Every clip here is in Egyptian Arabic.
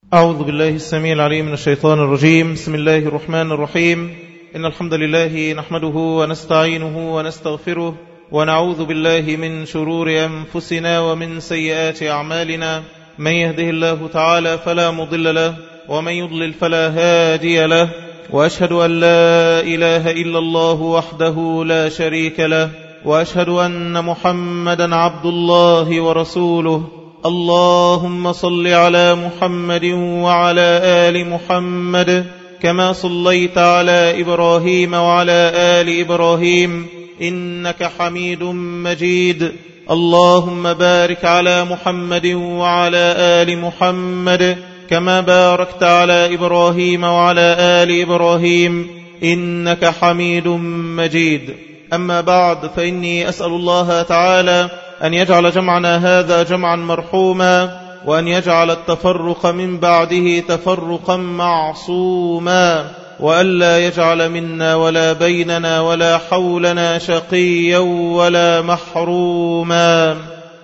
أعوذ بالله السميع العليم من الشيطان الرجيم بسم الله الرحمن الرحيم إن الحمد لله نحمده ونستعينه ونستغفره ونعوذ بالله من شرور أنفسنا ومن سيئات أعمالنا من يهده الله تعالى فلا مضل له ومن يضلل فلا هادي له وأشهد أن لا إله إلا الله وحده لا شريك له وأشهد أن محمدا عبد الله ورسوله اللهم صل على محمد وعلى آل محمد كما صليت على إبراهيم وعلى آل إبراهيم إنك حميد مجيد اللهم بارك على محمد وعلى آل محمد كما باركت على إبراهيم وعلى آل إبراهيم إنك حميد مجيد أما بعد فإني أسأل الله تعالى أن يجعل جمعنا هذا جمعا مرحوما وأن يجعل التفرق من بعده تفرقا معصوما وألا يجعل منا ولا بيننا ولا حولنا شقيا ولا محروما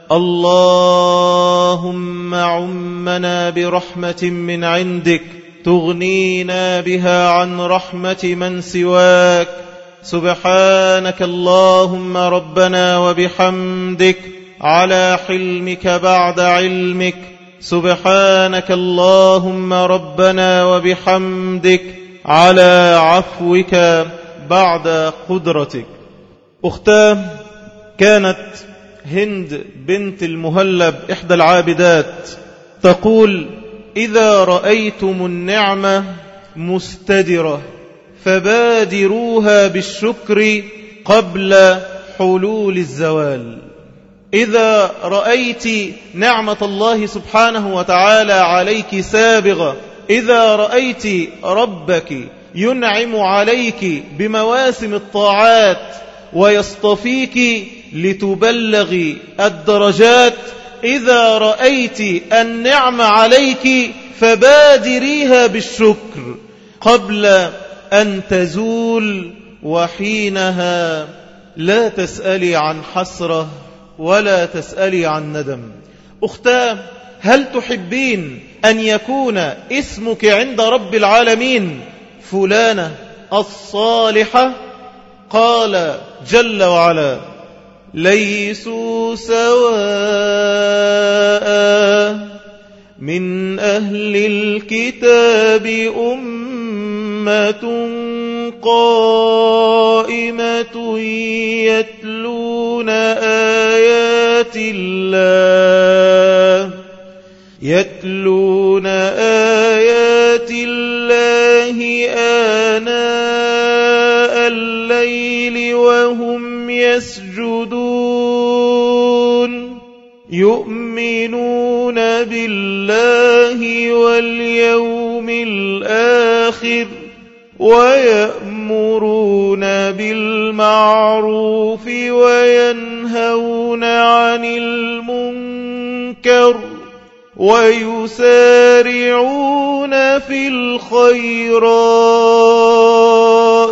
اللهم عمنا برحمة من عندك تغنينا بها عن رحمة من سواك سبحانك اللهم ربنا وبحمدك على حلمك بعد علمك سبحانك اللهم ربنا وبحمدك على عفوك بعد قدرتك أختاه كانت هند بنت المهلب إحدى العابدات تقول إذا رأيتم النعمة مستدرة فبادروها بالشكر قبل حلول الزوال إذا رأيت نعمة الله سبحانه وتعالى عليك سابغة إذا رأيت ربك ينعم عليك بمواسم الطاعات ويصطفيك لتبلغي الدرجات إذا رأيت النعم عليك فبادريها بالشكر قبل أن تزول وحينها لا تسألي عن حسرة ولا تسألي عن ندم أختاه هل تحبين أن يكون اسمك عند رب العالمين فلانة الصالحة قال جل وعلا ليسوا سواء من أهل الكتاب أمة قائمة يتلون آيات الله يتلون آيات الله آناء الليل وهم يسجدون يؤمنون بالله واليوم الآخر ويأمرون بالمعروف وينهون عن المنكر ويسارعون في الخيرات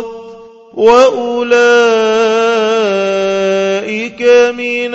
وأولئك من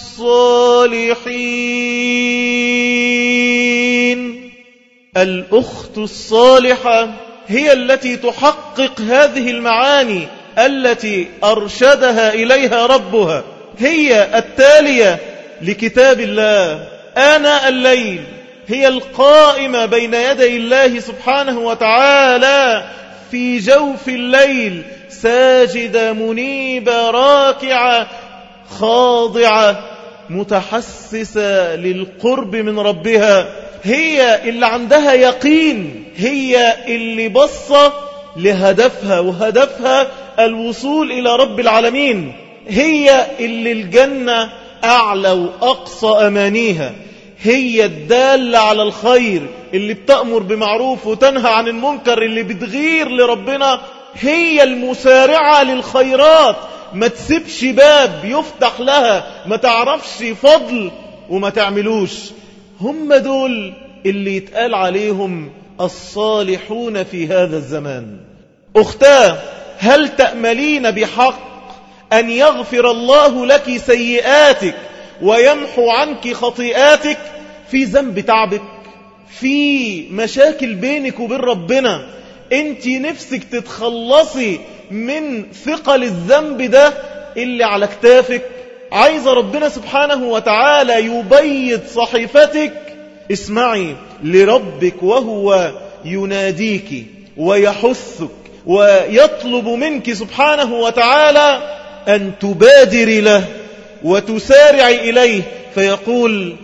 الصالحين الأخت الصالحة هي التي تحقق هذه المعاني التي أرشدها إليها ربها هي التالية لكتاب الله آناء الليل هي القائمة بين يدي الله سبحانه وتعالى في جوف الليل ساجدة منيبة راكعة خاضعة متحسسة للقرب من ربها هي اللي عندها يقين هي اللي بصة لهدفها وهدفها الوصول إلى رب العالمين هي اللي الجنة أعلى وأقصى أمانيها هي الدالة على الخير اللي بتأمر بمعروف وتنهى عن المنكر اللي بتغير لربنا هي المسارعة للخيرات ما تسيبش باب يفتح لها ما تعرفش فضل وما تعملوش هم دول اللي يتقال عليهم الصالحون في هذا الزمان أختاه هل تأملين بحق أن يغفر الله لك سيئاتك ويمحو عنك خطيئاتك في ذنب تعبك في مشاكل بينك وبين ربنا انت نفسك تتخلصي من ثقل الذنب ده اللي على كتافك عايز ربنا سبحانه وتعالى يبيض صحيفتك اسمعي لربك وهو يناديك ويحثك ويطلب منك سبحانه وتعالى أن تبادر له وتسارع إليه فيقول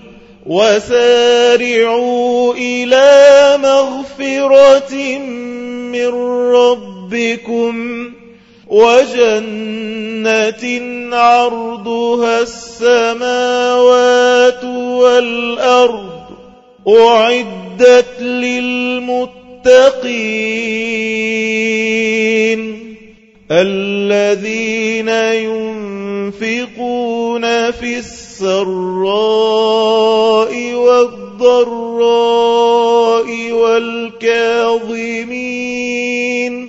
وسارعوا إلى مغفرة من ربكم وجنة عرضها السماوات والأرض أعدت للمتقين الذين ينفقون في السراء والضراء والكاظمين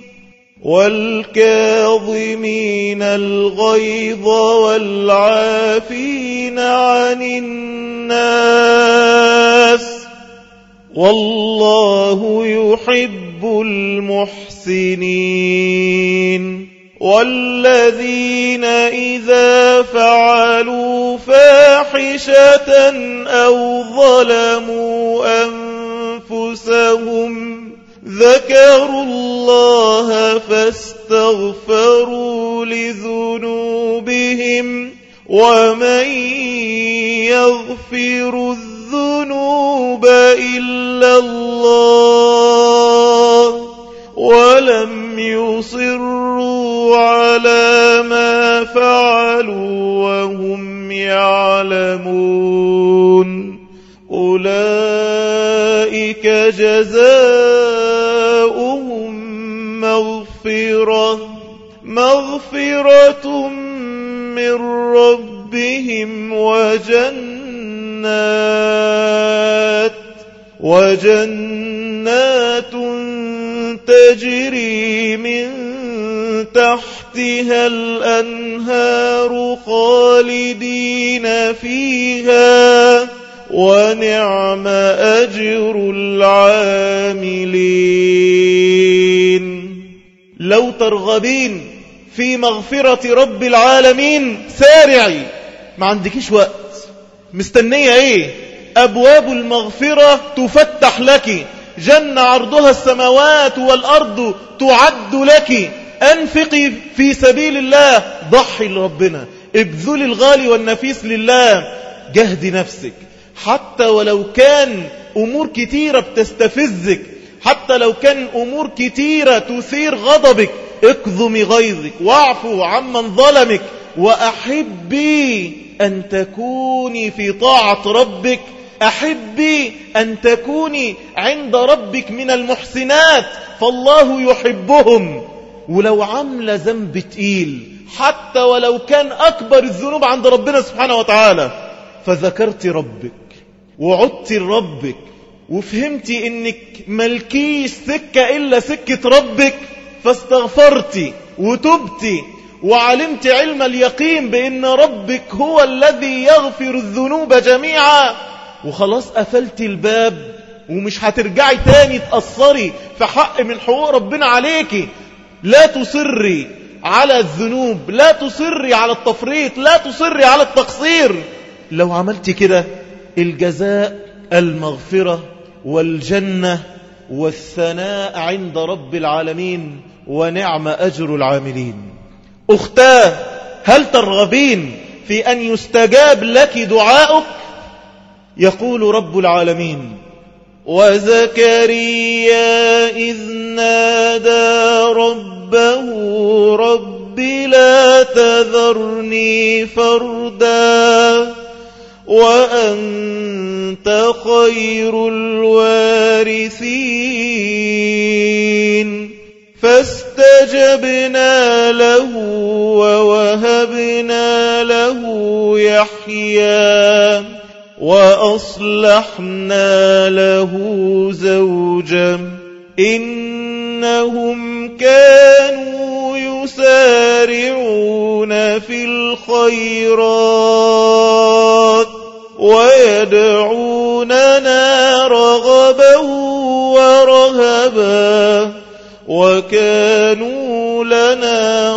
والكاظمين الغيظ والعافين عن الناس والله يحب المحسنين والذين إذا فعلوا فاحشة أو ظلموا أنفسهم ذكروا الله فاستغفروا لذنوبهم ومن يغفر الذنوب إلا الله ولم يصروا على ما فعلوا وهم يعلمون أولئك جزاؤهم مغفرة مغفرة من ربهم وجنات وجنات تجري من تحتها الأنهار خالدين فيها ونعم أجر العاملين لو ترغبين في مغفرة رب العالمين سارعي ما عندكيش وقت مستنية ايه أبواب المغفرة تفتح لك جنة عرضها السماوات والأرض تعد لك أنفقي في سبيل الله ضحي لربنا ابذلي الغالي والنفيس لله جهدي نفسك حتى ولو كان أمور كتيرة بتستفزك حتى لو كان أمور كتيرة تثير غضبك اكظمي غيظك واعفو عمن ظلمك وأحبي أن تكوني في طاعة ربك أحبي أن تكوني عند ربك من المحسنات فالله يحبهم ولو عمل ذنب تقيل حتى ولو كان أكبر الذنوب عند ربنا سبحانه وتعالى فذكرت ربك وعدت لربك وفهمتي انك ملكيش سكة الا سكة ربك فاستغفرتي وتبتي وعلمت علم اليقين بان ربك هو الذي يغفر الذنوب جميعا وخلاص قفلت الباب ومش هترجعي تاني تأثري في حق من حقوق ربنا عليكي لا تصري على الذنوب لا تصري على التفريط لا تصري على التقصير لو عملت كده الجزاء المغفرة والجنة والثناء عند رب العالمين ونعم أجر العاملين أختاه هل ترغبين في أن يستجاب لك دعاؤك يقول رب العالمين وزكريا إذ نادى ربه رب لا تذرني فردا وأنت خير الوارثين فاستجبنا له ووهبنا له يحيى وأصلحنا له زوجا إنهم كانوا يسارعون في الخيرات ويدعون يدعوننا رغبا ورهبا وكانوا لنا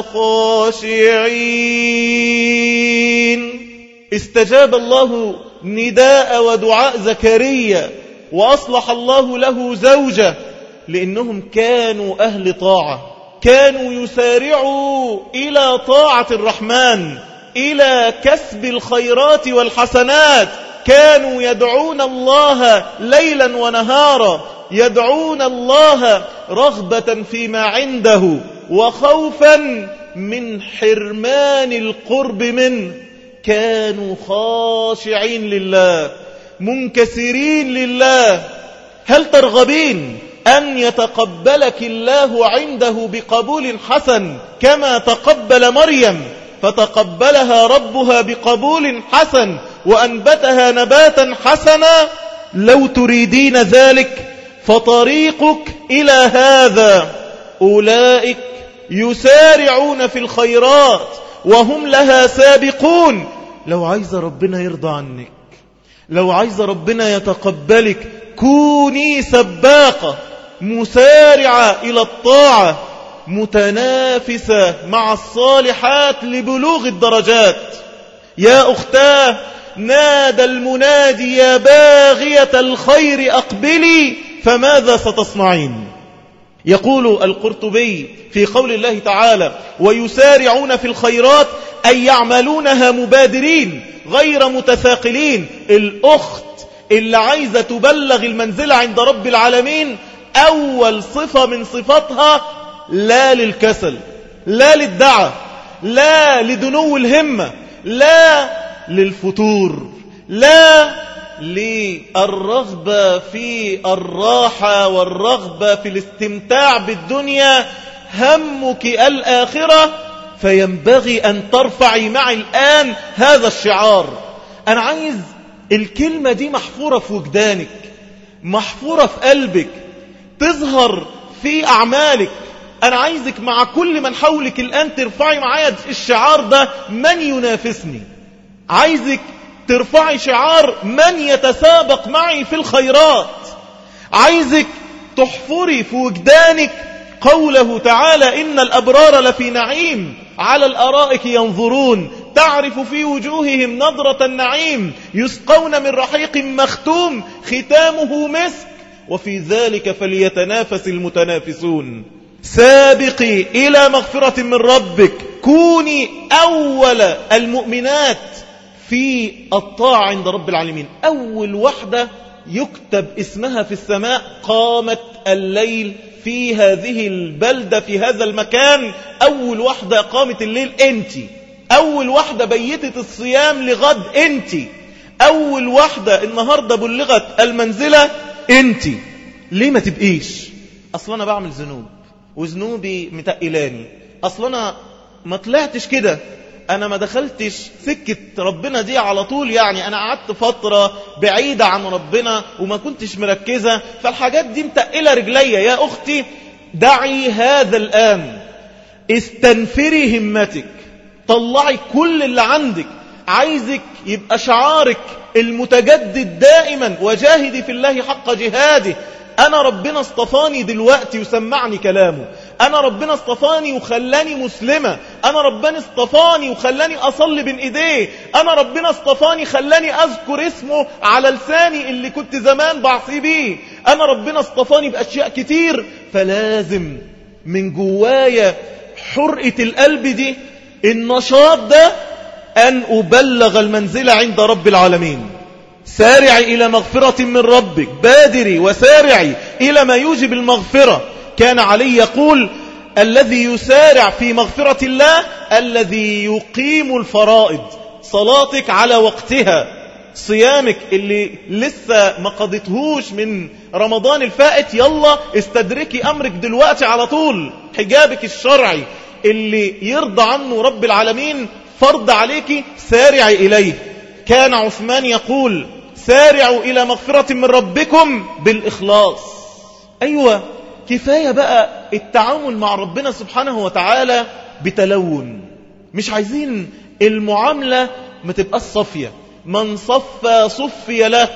خاشعين استجاب الله نداء ودعاء زكريا وأصلح الله له زوجة لأنهم كانوا أهل طاعة كانوا يسارعوا إلى طاعة الرحمن إلى كسب الخيرات والحسنات كانوا يدعون الله ليلا ونهارا يدعون الله رغبة فيما عنده وخوفا من حرمان القرب منه كانوا خاشعين لله منكسرين لله هل ترغبين أن يتقبلك الله عنده بقبول حسن كما تقبل مريم فتقبلها ربها بقبول حسن وأنبتها نباتا حسنا لو تريدين ذلك فطريقك إلى هذا أولئك يسارعون في الخيرات وهم لها سابقون لو عايز ربنا يرضى عنك لو عايز ربنا يتقبلك كوني سباقة مسارعة إلى الطاعة متنافسة مع الصالحات لبلوغ الدرجات يا أختاه نادى المنادي يا باغية الخير أقبلي فماذا ستصنعين يقول القرطبي في قول الله تعالى ويسارعون في الخيرات أي يعملونها مبادرين غير متثاقلين الأخت اللي عايزة تبلغ المنزلة عند رب العالمين أول صفة من صفاتها لا للكسل لا للدعة لا لدنو الهمة لا للفتور لا للرغبة في الراحة والرغبة في الاستمتاع بالدنيا همك الآخرة فينبغي أن ترفعي معي الآن هذا الشعار أنا عايز الكلمة دي محفورة في وجدانك محفورة في قلبك تظهر في أعمالك أنا عايزك مع كل من حولك الآن ترفعي معايا الشعار ده من ينافسني عايزك ترفعي شعار من يتسابق معي في الخيرات عايزك تحفري في وجدانك قوله تعالى إن الأبرار لفي نعيم على الأرائك ينظرون تعرف في وجوههم نظرة النعيم يسقون من رحيق مختوم ختامه مسك وفي ذلك فليتنافس المتنافسون سابقي إلى مغفرة من ربك كوني أول المؤمنات في الطاعة عند رب العالمين أول واحدة يكتب اسمها في السماء قامت الليل في هذه البلدة في هذا المكان أول واحدة قامت الليل أنت أول واحدة بيتت الصيام لغد أنت أول واحدة النهاردة بلغت المنزلة أنت ليه ما تبقيش أصلا أنا بعمل ذنوب وذنوبي متقلاني أصلا أنا ما طلعتش كده أنا ما دخلتش سكة ربنا دي على طول يعني أنا قعدت فترة بعيدة عن ربنا وما كنتش مركزة فالحاجات دي متقلة رجليا يا أختي دعي هذا الآن استنفري همتك طلعي كل اللي عندك عايزك يبقى شعارك المتجدد دائما وجاهدي في الله حق جهاده أنا ربنا اصطفاني دلوقتي وسمعني كلامه أنا ربنا اصطفاني وخلاني مسلمة أنا ربنا اصطفاني وخلاني أصلي بين إيديه أنا ربنا اصطفاني خلاني أذكر اسمه على لساني اللي كنت زمان بعصي بيه أنا ربنا اصطفاني بأشياء كتير فلازم من جوايا حرقة القلب دي النشاط ده أن أبلغ المنزلة عند رب العالمين سارعي إلى مغفرة من ربك بادري وسارعي إلى ما يوجب المغفرة كان علي يقول الذي يسارع في مغفرة الله الذي يقيم الفرائض صلاتك على وقتها صيامك اللي لسه ما قضيتهوش من رمضان الفائت يلا استدركي أمرك دلوقتي على طول حجابك الشرعي اللي يرضى عنه رب العالمين فرض عليك سارعي إليه كان عثمان يقول سارعوا إلى مغفرة من ربكم بالإخلاص أيوة كفاية بقى التعامل مع ربنا سبحانه وتعالى بتلون مش عايزين المعاملة ما تبقى صفية من صفى صفي له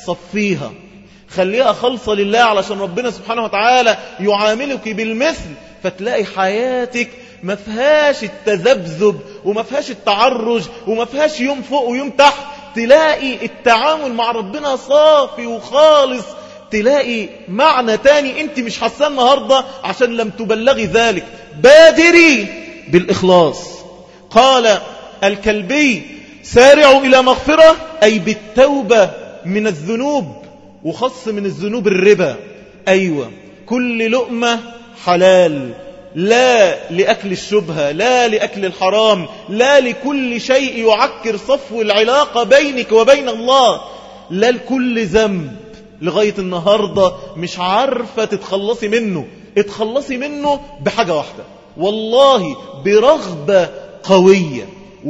صفيها خليها خالصة لله علشان ربنا سبحانه وتعالى يعاملك بالمثل فتلاقي حياتك ما فيهاش التذبذب وما فيهاش التعرج وما فيهاش يوم فوق ويوم تحت تلاقي التعامل مع ربنا صافي وخالص تلاقي معنى تاني انت مش حاساه النهاردة عشان لم تبلغي ذلك بادري بالإخلاص قال الكلبي سارعوا إلى مغفرة أي بالتوبة من الذنوب وخص من الذنوب الربا أيوة كل لقمة حلال لا لأكل الشبهة لا لأكل الحرام لا لكل شيء يعكر صفو العلاقة بينك وبين الله لا لكل ذنب لغاية النهاردة مش عارفة تتخلصي منه اتخلصي منه بحاجة واحدة والله برغبة قوية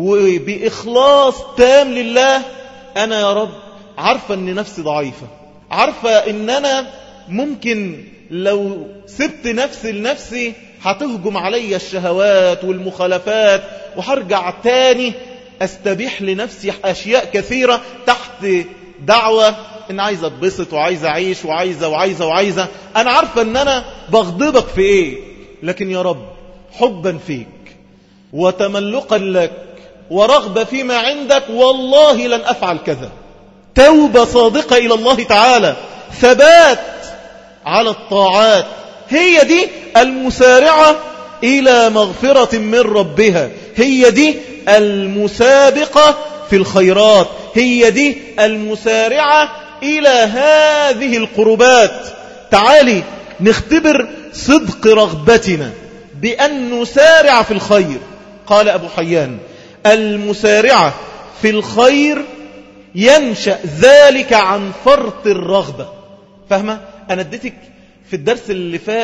وبإخلاص تام لله أنا يا رب عارفة أن نفسي ضعيفة عارفة أن أنا ممكن لو سبت نفسي لنفسي هتهجم علي الشهوات والمخالفات وهرجع تاني استبيح لنفسي أشياء كثيرة تحت دعوة ان عايزة اتبسط وعايزة اعيش وعايزة وعايزة وعايزة انا عارفة ان انا بغضبك في ايه لكن يا رب حبا فيك وتملقا لك ورغبة فيما عندك والله لن افعل كذا توبة صادقة الى الله تعالى ثبات على الطاعات هي دي المسارعة إلى مغفرة من ربها هي دي المسابقة في الخيرات هي دي المسارعة إلى هذه القربات تعالي نختبر صدق رغبتنا بأن نسارع في الخير قال أبو حيان المسارعة في الخير ينشأ ذلك عن فرط الرغبة فاهمة؟ أنا اديتك في الدرس اللي فات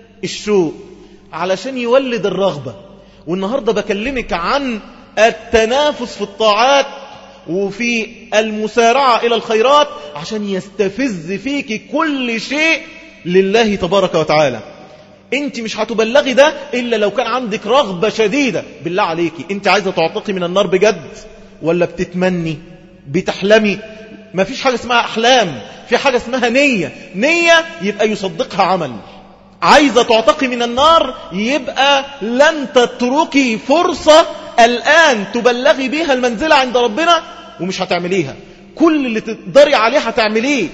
الشوق علشان يولد الرغبة والنهاردة بكلمك عن التنافس في الطاعات وفي المسارعة إلى الخيرات عشان يستفز فيك كل شيء لله تبارك وتعالى انت مش هتبلغي ده إلا لو كان عندك رغبة شديدة بالله عليكي انت عايزة تعتقي من النار بجد ولا بتتمني بتحلمي ما فيش حاجة اسمها أحلام في حاجة اسمها نية نية يبقى يصدقها عمل عايزة تعتقي من النار يبقى لن تتركي فرصة الآن تبلغي بيها المنزلة عند ربنا ومش هتعمليها كل اللي تقدري عليه هتعمليه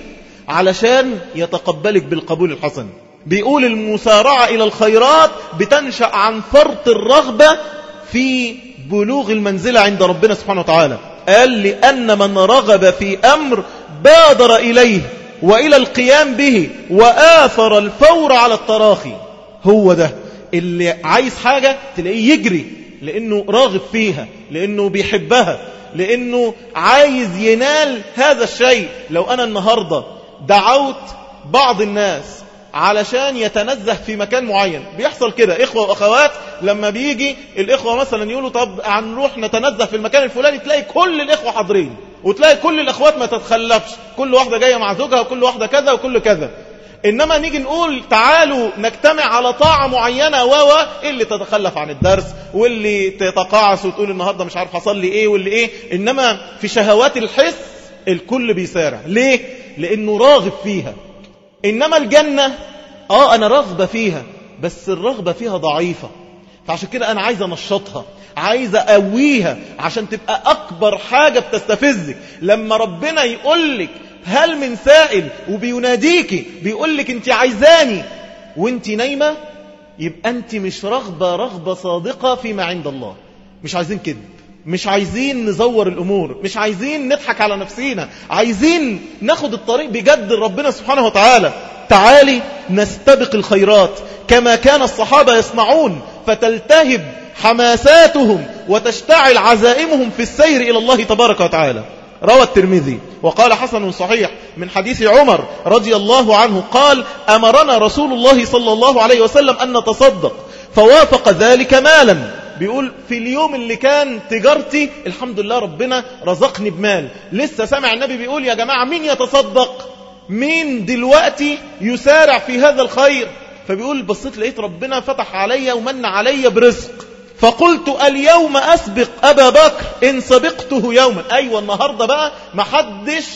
علشان يتقبلك بالقبول الحسن بيقول المسارعة إلى الخيرات بتنشأ عن فرط الرغبة في بلوغ المنزلة عند ربنا سبحانه وتعالى قال لأن من رغب في أمر بادر إليه وإلى القيام به وآثر الفور على التراخي هو ده اللي عايز حاجة تلاقيه يجري لأنه راغب فيها لأنه بيحبها لأنه عايز ينال هذا الشيء لو أنا النهاردة دعوت بعض الناس علشان يتنزه في مكان معين بيحصل كده إخوة وأخوات لما بيجي الإخوة مثلا يقولوا طب هنروح نتنزه في المكان الفلاني تلاقي كل الإخوة حاضرين وتلاقي كل الأخوات ما تتخلفش كل واحدة جاية مع زوجها وكل واحدة كذا وكل كذا إنما نيجي نقول تعالوا نجتمع على طاعة معينة و اللي تتخلف عن الدرس واللي تتقاعس وتقول النهاردة مش عارف حصل لي إيه واللي إيه إنما في شهوات الحس الكل بيسارع ليه؟ لأنه راغب فيها إنما الجنة آه أنا رغبة فيها بس الرغبة فيها ضعيفة فعشان كده أنا عايز أنشطها عايز أقويها عشان تبقى أكبر حاجة بتستفزك لما ربنا يقولك هل من سائل وبيناديكي بيقولك انت عايزاني وانت نايمة يبقى انت مش رغبة رغبة صادقة فيما عند الله مش عايزين كذب مش عايزين نزور الأمور مش عايزين نضحك على نفسينا عايزين ناخد الطريق بجد ربنا سبحانه وتعالى تعالي نستبق الخيرات كما كان الصحابة يصنعون فتلتهب حماساتهم وتشتعل عزائمهم في السير إلى الله تبارك وتعالى روى الترمذي وقال حسن صحيح من حديث عمر رضي الله عنه قال أمرنا رسول الله صلى الله عليه وسلم أن نتصدق فوافق ذلك مالا بيقول في اليوم اللي كان تجارتي الحمد لله ربنا رزقني بمال لسه سامع النبي بيقول يا جماعة مين يتصدق مين دلوقتي يسارع في هذا الخير فبيقول بصيت لقيت ربنا فتح عليا ومن عليا برزق فقلت اليوم أسبق أبا بكر إن سبقته يوما أيوة النهاردة بقى ما حدش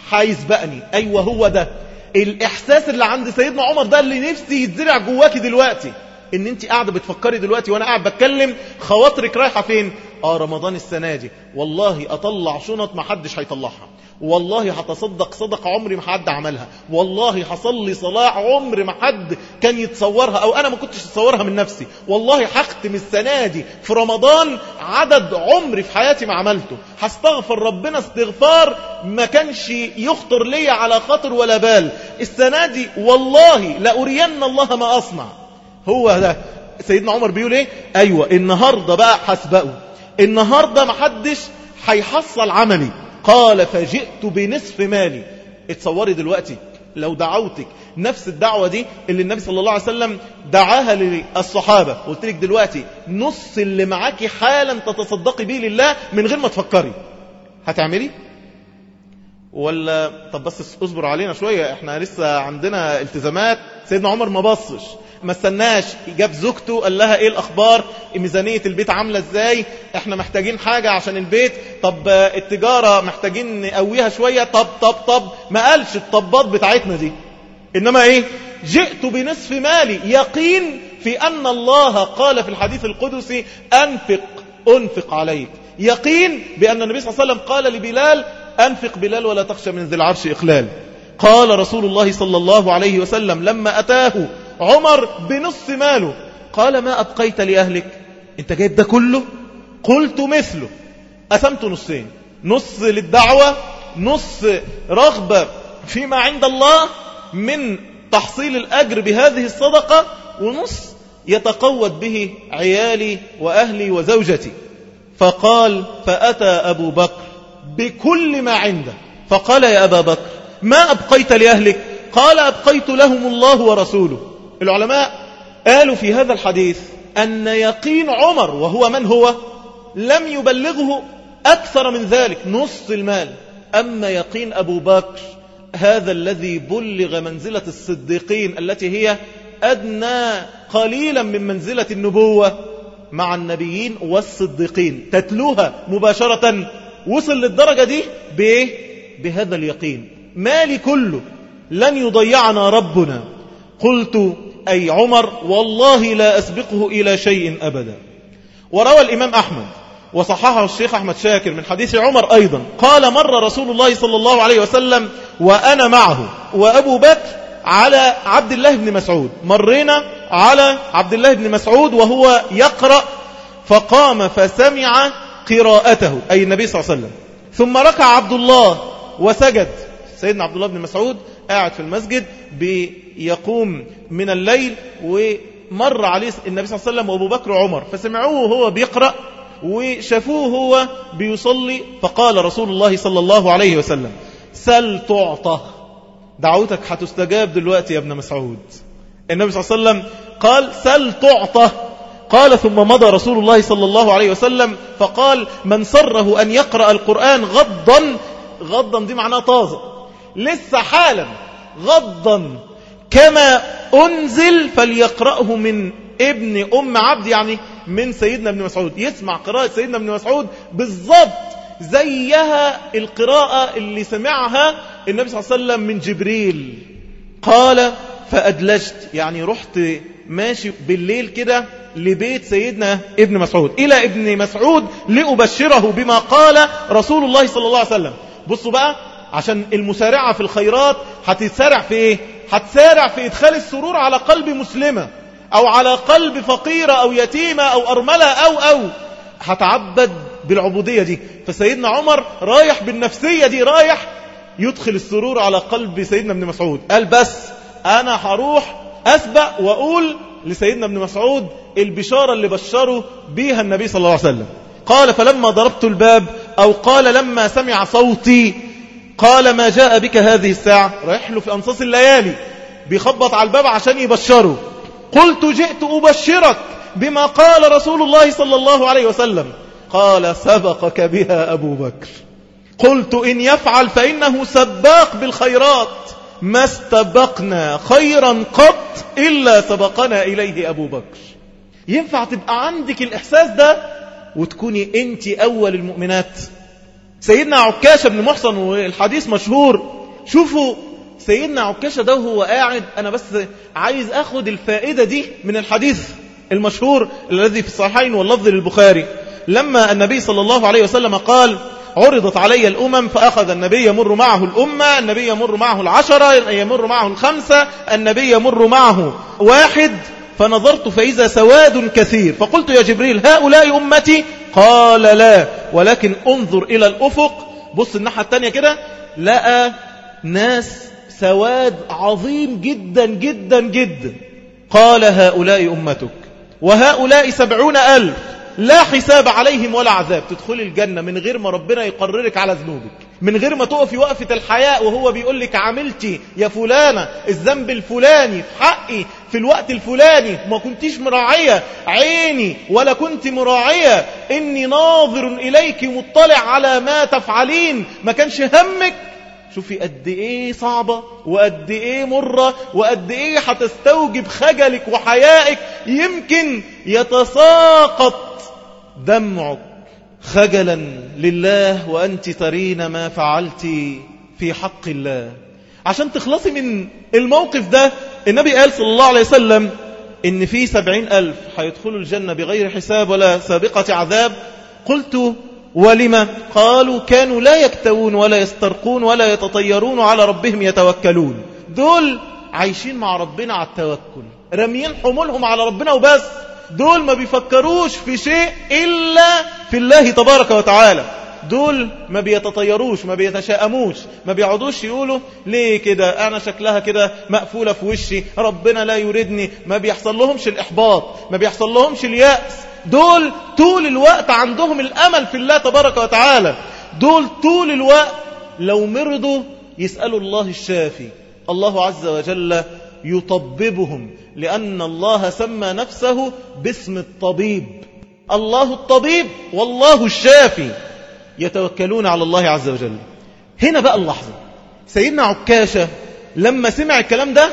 هيسبقني أيوة هو ده الإحساس اللي عند سيدنا عمر ده اللي نفسي يتزرع جواكي دلوقتي ان انت قاعده بتفكري دلوقتي وانا قاعد بتكلم خواطرك رايحه فين اه رمضان السنه دي والله اطلع شنط ما حدش هيطلعها والله هتصدق صدقة عمري ما حد عملها والله هصلي صلاة عمر ما حد كان يتصورها أو أنا ما كنتش أتصورها من نفسي والله هختم السنة دي في رمضان عدد عمري في حياتي ما عملته هستغفر ربنا استغفار ما كانش يخطر لي على خاطر ولا بال السنة دي والله لأرين الله ما أصنع هو ده سيدنا عمر بيقول ايه ايوه النهاردة بقى هسبقه النهاردة ما حدش هيحصل عملي قال فجئت بنصف مالي اتصوري دلوقتي لو دعوتك نفس الدعوة دي اللي النبي صلى الله عليه وسلم دعاها للصحابة قلت لك دلوقتي نص اللي معاكي حالا تتصدقي به لله من غير ما تفكري هتعملي ولا طب بس اصبر علينا شوية احنا لسه عندنا التزامات سيدنا عمر ما بصش ما استناش جاب زوجته قال لها ايه الاخبار ميزانية البيت عاملة ازاي احنا محتاجين حاجة عشان البيت طب التجارة محتاجين نقويها شوية طب طب طب ما قالش الطبات بتاعتنا دي انما ايه جئت بنصف مالي يقين في ان الله قال في الحديث القدسي انفق انفق عليك يقين بان النبي صلى الله عليه وسلم قال لبلال انفق بلال ولا تخشى من ذي العرش اخلال قال رسول الله صلى الله عليه وسلم لما اتاه عمر بنص ماله قال ما أبقيت لأهلك انت جايب ده كله قلت مثله أسمت نصين نص للدعوة نص رغبة فيما عند الله من تحصيل الأجر بهذه الصدقة ونص يتقوت به عيالي وأهلي وزوجتي فقال فأتى أبو بكر بكل ما عنده فقال يا أبا بكر ما أبقيت لأهلك قال أبقيت لهم الله ورسوله العلماء قالوا في هذا الحديث أن يقين عمر وهو من هو لم يبلغه أكثر من ذلك نص المال أما يقين أبو بكر هذا الذي بلغ منزلة الصديقين التي هي أدنى قليلا من منزلة النبوة مع النبيين والصديقين تتلوها مباشرة وصل للدرجة دي بإيه؟ بهذا اليقين مالي كله لن يضيعنا ربنا قلت أي عمر والله لا أسبقه إلى شيء أبدا وروى الإمام أحمد وصححه الشيخ أحمد شاكر من حديث عمر أيضا قال مر رسول الله صلى الله عليه وسلم وأنا معه وأبو بكر على عبد الله بن مسعود مرينا على عبد الله بن مسعود وهو يقرأ فقام فسمع قراءته أي النبي صلى الله عليه وسلم ثم ركع عبد الله وسجد سيدنا عبد الله بن مسعود قاعد في المسجد بيقوم من الليل ومر عليه النبي صلى الله عليه وسلم وابو بكر وعمر فسمعوه وهو بيقرأ وشافوه هو بيصلي فقال رسول الله صلى الله عليه وسلم سل تعطى دعوتك هتستجاب دلوقتي يا ابن مسعود النبي صلى الله عليه وسلم قال سل تعطى قال ثم مضى رسول الله صلى الله عليه وسلم فقال من سره أن يقرأ القرآن غضا غضا دي معناه طازة لسه حالا غضا كما أنزل فليقرأه من ابن أم عبد يعني من سيدنا ابن مسعود يسمع قراءة سيدنا ابن مسعود بالضبط زيها القراءة اللي سمعها النبي صلى الله عليه وسلم من جبريل قال فأدلجت يعني رحت ماشي بالليل كده لبيت سيدنا ابن مسعود إلى ابن مسعود لأبشره بما قال رسول الله صلى الله عليه وسلم بصوا بقى عشان المسارعة في الخيرات هتتسارع في ايه هتسارع في ادخال السرور على قلب مسلمة او على قلب فقيرة او يتيمة او ارملة او او هتعبد بالعبودية دي فسيدنا عمر رايح بالنفسية دي رايح يدخل السرور على قلب سيدنا ابن مسعود قال بس انا هروح اسبق واقول لسيدنا ابن مسعود البشارة اللي بشره بيها النبي صلى الله عليه وسلم قال فلما ضربت الباب او قال لما سمع صوتي قال ما جاء بك هذه الساعة رايح له في أنصاص الليالي بيخبط على الباب عشان يبشره قلت جئت أبشرك بما قال رسول الله صلى الله عليه وسلم قال سبقك بها أبو بكر قلت إن يفعل فإنه سباق بالخيرات ما استبقنا خيرا قط إلا سبقنا إليه أبو بكر ينفع تبقى عندك الإحساس ده وتكوني أنت أول المؤمنات سيدنا عكاشة بن محصن والحديث مشهور شوفوا سيدنا عكاشة ده وهو قاعد أنا بس عايز أخد الفائدة دي من الحديث المشهور الذي في الصحيحين واللفظ للبخاري لما النبي صلى الله عليه وسلم قال عرضت علي الأمم فأخذ النبي يمر معه الأمة النبي يمر معه العشرة يمر معه الخمسة النبي يمر معه واحد فنظرت فإذا سواد كثير فقلت يا جبريل هؤلاء أمتي قال لا ولكن انظر إلى الأفق بص الناحية التانية كده لقى ناس سواد عظيم جدا جدا جدا قال هؤلاء أمتك وهؤلاء سبعون ألف لا حساب عليهم ولا عذاب تدخل الجنة من غير ما ربنا يقررك على ذنوبك من غير ما تقفي وقفة الحياء وهو بيقول لك عملتي يا فلانة الذنب الفلاني في حقي في الوقت الفلاني ما كنتيش مراعية عيني ولا كنت مراعية إني ناظر إليك مطلع على ما تفعلين ما كانش همك شوفي قد ايه صعبة وقد ايه مرة وقد ايه هتستوجب خجلك وحيائك يمكن يتساقط دمعك خجلا لله وأنت ترين ما فعلت في حق الله عشان تخلصي من الموقف ده النبي قال صلى الله عليه وسلم إن في سبعين ألف هيدخلوا الجنة بغير حساب ولا سابقة عذاب قلت ولما قالوا كانوا لا يكتوون ولا يسترقون ولا يتطيرون على ربهم يتوكلون دول عايشين مع ربنا على التوكل رميين حمولهم على ربنا وبس دول ما بيفكروش في شيء إلا في الله تبارك وتعالى دول ما بيتطيروش ما بيتشائموش ما بيقعدوش يقولوا ليه كده انا شكلها كده مقفولة في وشي ربنا لا يريدني ما بيحصل لهمش الاحباط ما بيحصل لهمش اليأس دول طول الوقت عندهم الامل في الله تبارك وتعالى دول طول الوقت لو مرضوا يسألوا الله الشافي الله عز وجل يطببهم لأن الله سمى نفسه باسم الطبيب الله الطبيب والله الشافي يتوكلون على الله عز وجل هنا بقى اللحظة سيدنا عكاشة لما سمع الكلام ده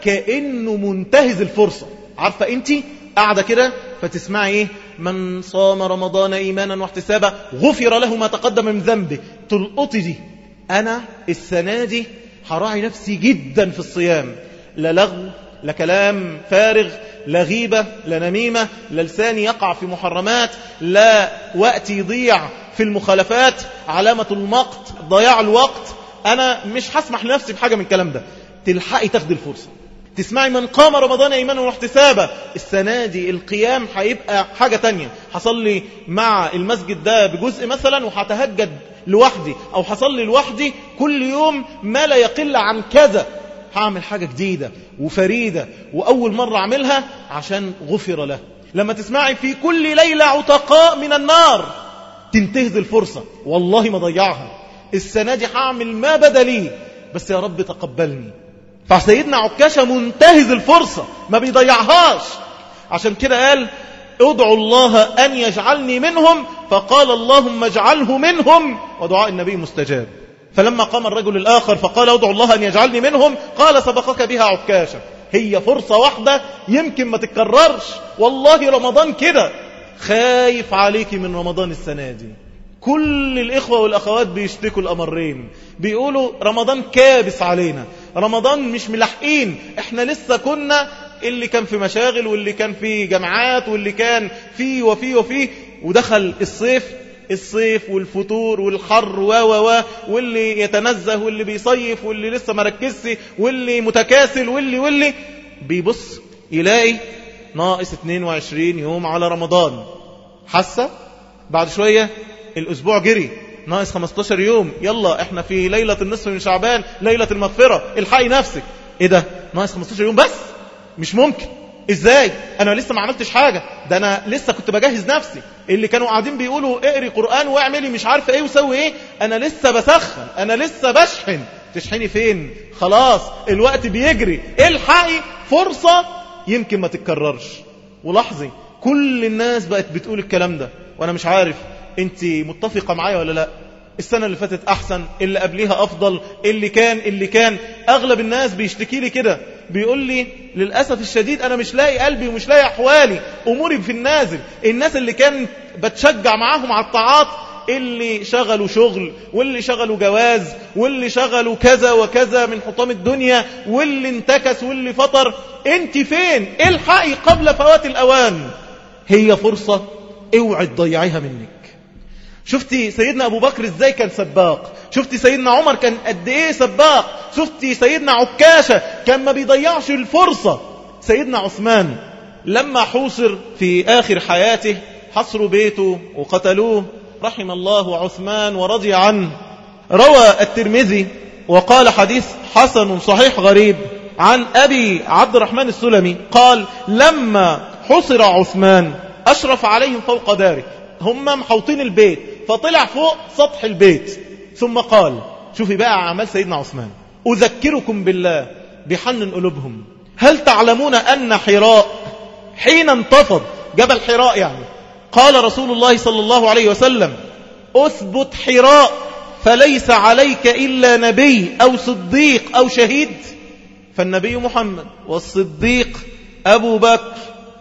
كأنه منتهز الفرصة عارفة انت قاعدة كده فتسمعي ايه من صام رمضان ايمانا واحتسابا غفر له ما تقدم من ذنبه تلقطي دي انا السنة دي هراعي نفسي جدا في الصيام لا لغو لا كلام فارغ لا غيبة لا نميمة لا لساني يقع في محرمات لا وقت يضيع في المخالفات علامة المقت ضياع الوقت أنا مش هسمح لنفسي بحاجة من الكلام ده تلحقي تاخدي الفرصة تسمعي من قام رمضان ايمانا واحتسابا السنة دي القيام هيبقى حاجة تانية حصلي مع المسجد ده بجزء مثلا وهتهجد لوحدي او حصلي لوحدي كل يوم ما لا يقل عن كذا هعمل حاجة جديدة وفريدة وأول مرة أعملها عشان غفر له لما تسمعي في كل ليلة عتقاء من النار تنتهز الفرصة والله ما ضيعها السنة دي هعمل ما بدا لي بس يا رب تقبلني فسيدنا عكاشة منتهز الفرصة ما بيضيعهاش عشان كده قال ادعوا الله أن يجعلني منهم فقال اللهم اجعله منهم ودعاء النبي مستجاب فلما قام الرجل الآخر فقال ادعوا الله أن يجعلني منهم قال سبقك بها عكاشة هي فرصة واحدة يمكن ما تتكررش والله رمضان كده خايف عليك من رمضان السنة دي كل الإخوة والأخوات بيشتكوا الأمرين بيقولوا رمضان كابس علينا رمضان مش ملحقين احنا لسه كنا اللي كان في مشاغل واللي كان في جامعات واللي كان فيه وفيه وفيه ودخل الصيف الصيف والفتور والحر و و و واللي يتنزه واللي بيصيف واللي لسه ما ركزش واللي متكاسل واللي واللي بيبص يلاقي ناقص 22 يوم على رمضان حاسه بعد شويه الاسبوع جري ناقص 15 يوم يلا احنا في ليله النصف من شعبان ليله المغفره الحقي نفسك ايه ده ناقص 15 يوم بس مش ممكن ازاي انا لسه ما عملتش حاجة ده انا لسه كنت بجهز نفسي اللي كانوا قاعدين بيقولوا اقري قرآن واعملي مش عارف ايه وسوي ايه انا لسه بسخن انا لسه بشحن تشحني فين خلاص الوقت بيجري الحقي فرصة يمكن ما تتكررش ولاحظي كل الناس بقت بتقول الكلام ده وانا مش عارف انت متفقة معايا ولا لا السنة اللي فاتت أحسن اللي قبليها أفضل اللي كان اللي كان أغلب الناس بيشتكي لي كده بيقول لي للأسف الشديد أنا مش لاقي قلبي ومش لاقي أحوالي أموري في النازل الناس اللي كان بتشجع معاهم على الطاعات اللي شغلوا شغل واللي شغلوا جواز واللي شغلوا كذا وكذا من حطام الدنيا واللي انتكس واللي فطر انت فين الحقي قبل فوات الأوان هي فرصة اوعي تضيعيها منك شفتي سيدنا أبو بكر ازاي كان سباق شفتي سيدنا عمر كان قد ايه سباق شفتي سيدنا عكاشة كان ما بيضيعش الفرصة سيدنا عثمان لما حوصر في آخر حياته حصروا بيته وقتلوه رحم الله عثمان ورضي عنه روى الترمذي وقال حديث حسن صحيح غريب عن أبي عبد الرحمن السلمي قال لما حصر عثمان أشرف عليهم فوق داره هم محوطين البيت فطلع فوق سطح البيت ثم قال شوفي بقى أعمال سيدنا عثمان أذكركم بالله بحن قلوبهم هل تعلمون أن حراء حين انتفض جبل حراء يعني قال رسول الله صلى الله عليه وسلم أثبت حراء فليس عليك إلا نبي أو صديق أو شهيد فالنبي محمد والصديق أبو بكر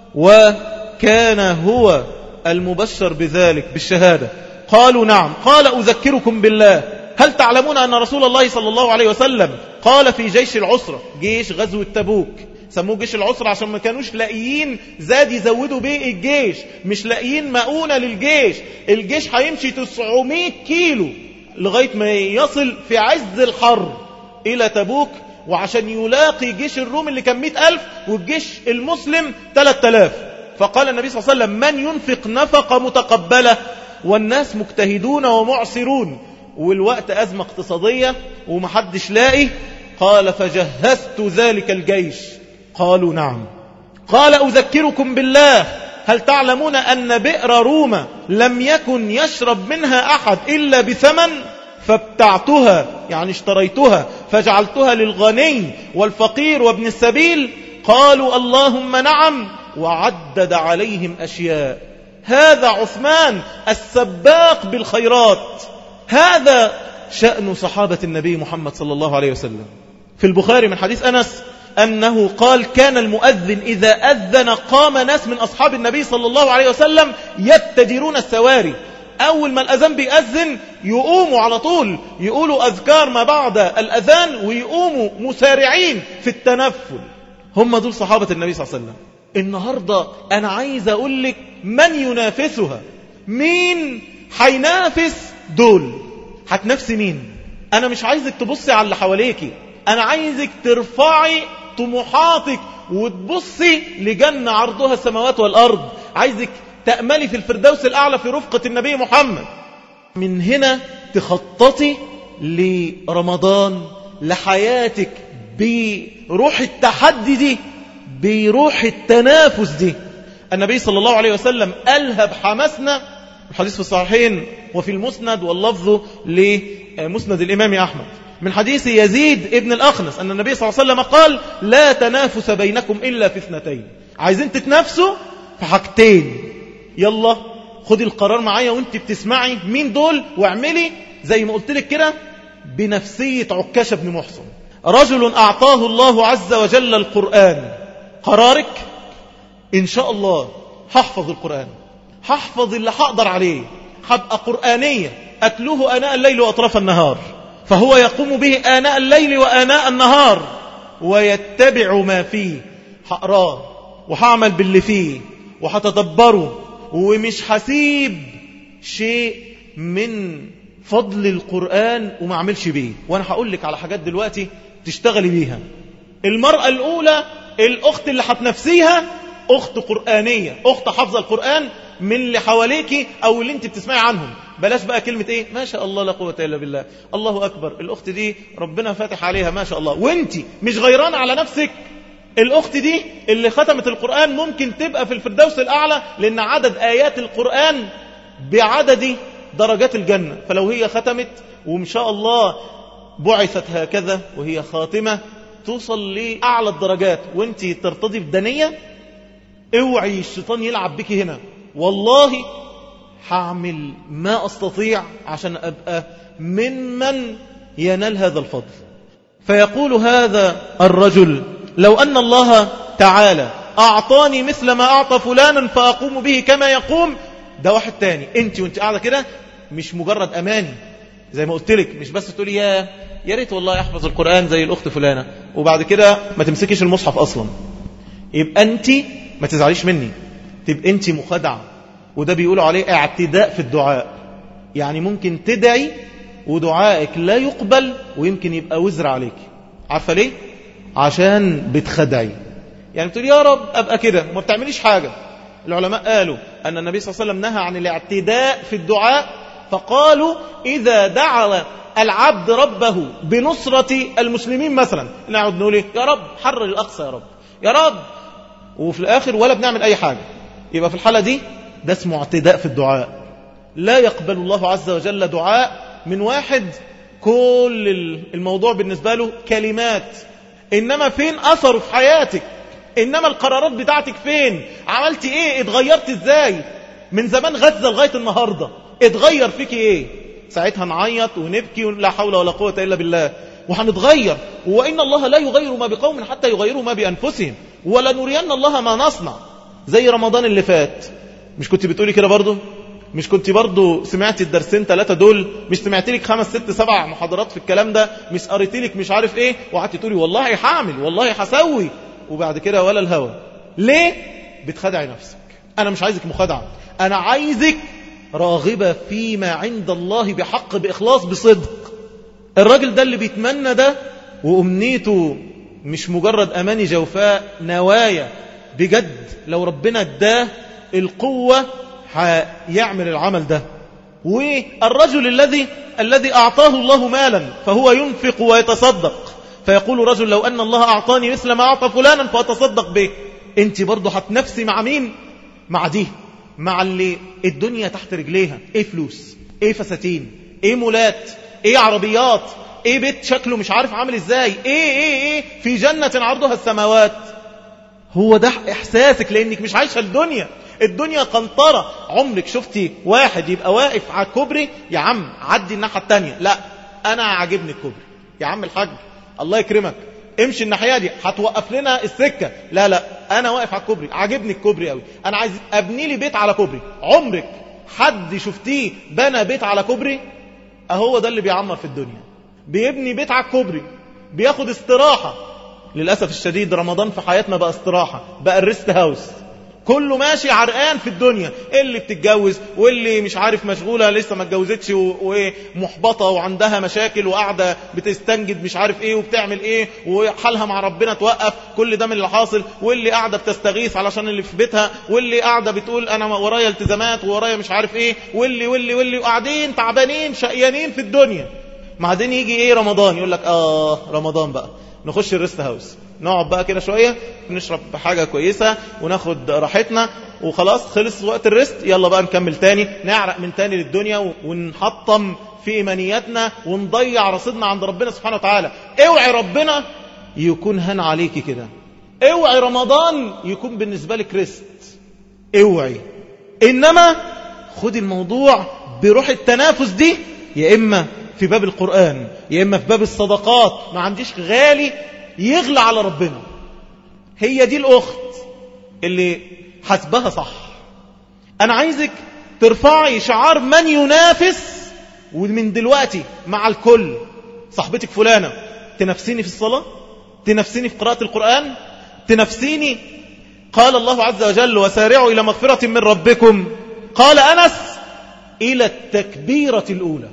وكان هو المبشر بذلك بالشهادة قالوا نعم قال أذكركم بالله هل تعلمون أن رسول الله صلى الله عليه وسلم قال في جيش العسرة جيش غزو التبوك سموه جيش العسرة عشان ما كانوش لاقيين زاد يزودوا بيه الجيش مش لاقيين مؤونة للجيش الجيش هيمشي 900 كيلو لغاية ما يصل في عز الحر إلى تبوك وعشان يلاقي جيش الروم اللي كان مئة ألف والجيش المسلم ثلاثة آلاف فقال النبي صلى الله عليه وسلم من ينفق نفقة متقبلة والناس مجتهدون ومعسرون والوقت أزمة اقتصادية ومحدش لاقي قال فجهزت ذلك الجيش قالوا نعم قال أذكركم بالله هل تعلمون أن بئر روما لم يكن يشرب منها أحد إلا بثمن فابتعتها يعني اشتريتها فجعلتها للغني والفقير وابن السبيل قالوا اللهم نعم وعدد عليهم أشياء هذا عثمان السباق بالخيرات هذا شأن صحابة النبي محمد صلى الله عليه وسلم في البخاري من حديث أنس أنه قال كان المؤذن إذا أذن قام ناس من أصحاب النبي صلى الله عليه وسلم يتجرون السواري أول ما الأذان بيأذن يقوموا على طول يقولوا أذكار ما بعد الأذان ويقوموا مسارعين في التنفل هم دول صحابة النبي صلى الله عليه وسلم النهاردة أنا عايز أقول لك من ينافسها مين حينافس دول هتنافسي مين أنا مش عايزك تبصي على اللي حواليكي أنا عايزك ترفعي طموحاتك وتبصي لجنة عرضها السماوات والأرض عايزك تأملي في الفردوس الأعلى في رفقة النبي محمد من هنا تخططي لرمضان لحياتك بروح التحدي دي بروح التنافس دي النبي صلى الله عليه وسلم ألهب حماسنا الحديث في الصحيحين وفي المسند واللفظ لمسند الإمام أحمد من حديث يزيد ابن الأخنس أن النبي صلى الله عليه وسلم قال لا تنافس بينكم إلا في اثنتين عايزين تتنافسوا في حاجتين يلا خدي القرار معايا وانت بتسمعي مين دول واعملي زي ما قلت لك كده بنفسية عكاشة بن محصن رجل أعطاه الله عز وجل القرآن قرارك إن شاء الله هحفظ القرآن هحفظ اللي هقدر عليه هبقى قرآنية أتلوه آناء الليل وأطراف النهار فهو يقوم به آناء الليل وآناء النهار ويتبع ما فيه هقراه وهعمل باللي فيه وهتدبره ومش هسيب شيء من فضل القرآن وما اعملش بيه وانا هقول لك على حاجات دلوقتي تشتغلي بيها المرأة الأولى الأخت اللي هتنفسيها أخت قرآنية أخت حافظة القرآن من اللي حواليكي أو اللي انت بتسمعي عنهم بلاش بقى كلمة ايه ما شاء الله لا قوة إلا بالله الله أكبر الأخت دي ربنا فاتح عليها ما شاء الله وانت مش غيران على نفسك الأخت دي اللي ختمت القرآن ممكن تبقى في الفردوس الأعلى لأن عدد آيات القرآن بعدد درجات الجنة فلو هي ختمت وإن شاء الله بعثت هكذا وهي خاتمة توصل لأعلى الدرجات وانت ترتضي بدنية اوعي الشيطان يلعب بك هنا والله هعمل ما أستطيع عشان أبقى ممن ينال هذا الفضل فيقول هذا الرجل لو أن الله تعالى أعطاني مثل ما أعطى فلانا فأقوم به كما يقوم ده واحد تاني انت وانت قاعدة كده مش مجرد أماني زي ما قلت لك مش بس تقولي يا يا ريت والله احفظ القرآن زي الأخت فلانة وبعد كده ما تمسكيش المصحف أصلا يبقى أنت ما تزعليش مني تبقى أنت مخدعة وده بيقولوا عليه اعتداء في الدعاء يعني ممكن تدعي ودعائك لا يقبل ويمكن يبقى وزر عليك عارفة ليه؟ عشان بتخدعي يعني بتقول يا رب أبقى كده وما بتعمليش حاجة العلماء قالوا أن النبي صلى الله عليه وسلم نهى عن الاعتداء في الدعاء فقالوا إذا دعا العبد ربه بنصرة المسلمين مثلا نقعد نقول إيه؟ يا رب حرر الأقصى يا رب يا رب وفي الآخر ولا بنعمل أي حاجة يبقى في الحالة دي ده اسمه اعتداء في الدعاء لا يقبل الله عز وجل دعاء من واحد كل الموضوع بالنسبة له كلمات إنما فين أثره في حياتك إنما القرارات بتاعتك فين عملت إيه اتغيرت إزاي من زمان غزة لغاية النهاردة اتغير فيك إيه ساعتها نعيط ونبكي لا حول ولا قوة إلا بالله وهنتغير وإن الله لا يغير ما بقوم حتى يغيروا ما بأنفسهم ولا نرين الله ما نصنع زي رمضان اللي فات مش كنت بتقولي كده برضو مش كنت برضو سمعت الدرسين ثلاثة دول مش سمعت لك خمس ست سبع محاضرات في الكلام ده مش قريت لك مش عارف ايه وقعدت تقولي والله هعمل والله هسوي وبعد كده ولا الهوى ليه بتخدعي نفسك انا مش عايزك مخادعة انا عايزك راغبة فيما عند الله بحق بإخلاص بصدق الراجل ده اللي بيتمنى ده وأمنيته مش مجرد أماني جوفاء نوايا بجد لو ربنا اداه القوة هيعمل العمل ده والرجل الذي الذي أعطاه الله مالا فهو ينفق ويتصدق فيقول رجل لو أن الله أعطاني مثل ما أعطى فلانا فأتصدق به أنت برضه هتنفسي مع مين مع دي مع اللي الدنيا تحت رجليها ايه فلوس ايه فساتين ايه مولات ايه عربيات ايه بيت شكله مش عارف عامل ازاي ايه ايه ايه في جنة عرضها السماوات هو ده احساسك لانك مش عايشة الدنيا الدنيا قنطرة عمرك شفتي واحد يبقى واقف على الكوبري يا عم عدي الناحية التانية لا انا عاجبني الكوبري يا عم الحاج الله يكرمك امشي الناحيه دي هتوقف لنا السكه لا لا انا واقف على الكوبري عاجبني الكوبري قوي انا عايز ابني لي بيت على كوبري عمرك حد شفتيه بنى بيت على كوبري اهو ده اللي بيعمر في الدنيا بيبني بيت على الكوبري بياخد استراحه للاسف الشديد رمضان في حياتنا بقى استراحه بقى الريست هاوس كله ماشي عرقان في الدنيا اللي بتتجوز واللي مش عارف مشغولة لسه ما اتجوزتش ومحبطة وعندها مشاكل وقاعدة بتستنجد مش عارف ايه وبتعمل ايه وحالها مع ربنا توقف كل ده من اللي حاصل واللي قاعدة بتستغيث علشان اللي في بيتها واللي قاعدة بتقول انا ورايا التزامات ورايا مش عارف ايه واللي واللي واللي وقاعدين تعبانين شقيانين في الدنيا بعدين يجي ايه رمضان يقول لك اه رمضان بقى نخش الريست هاوس نقعد بقى كده شوية نشرب حاجة كويسة وناخد راحتنا وخلاص خلص وقت الريست يلا بقى نكمل تاني نعرق من تاني للدنيا ونحطم في إيمانياتنا ونضيع رصيدنا عند ربنا سبحانه وتعالى اوعي ربنا يكون هن عليكي كده اوعي رمضان يكون بالنسبة لك ريست اوعي إنما خد الموضوع بروح التنافس دي يا إما في باب القرآن يا إما في باب الصدقات ما عنديش غالي يغلى على ربنا هي دي الأخت اللي حسبها صح أنا عايزك ترفعي شعار من ينافس ومن دلوقتي مع الكل صاحبتك فلانة تنافسيني في الصلاة تنافسيني في قراءة القرآن تنافسيني قال الله عز وجل وسارعوا إلى مغفرة من ربكم قال أنس إلى التكبيرة الأولى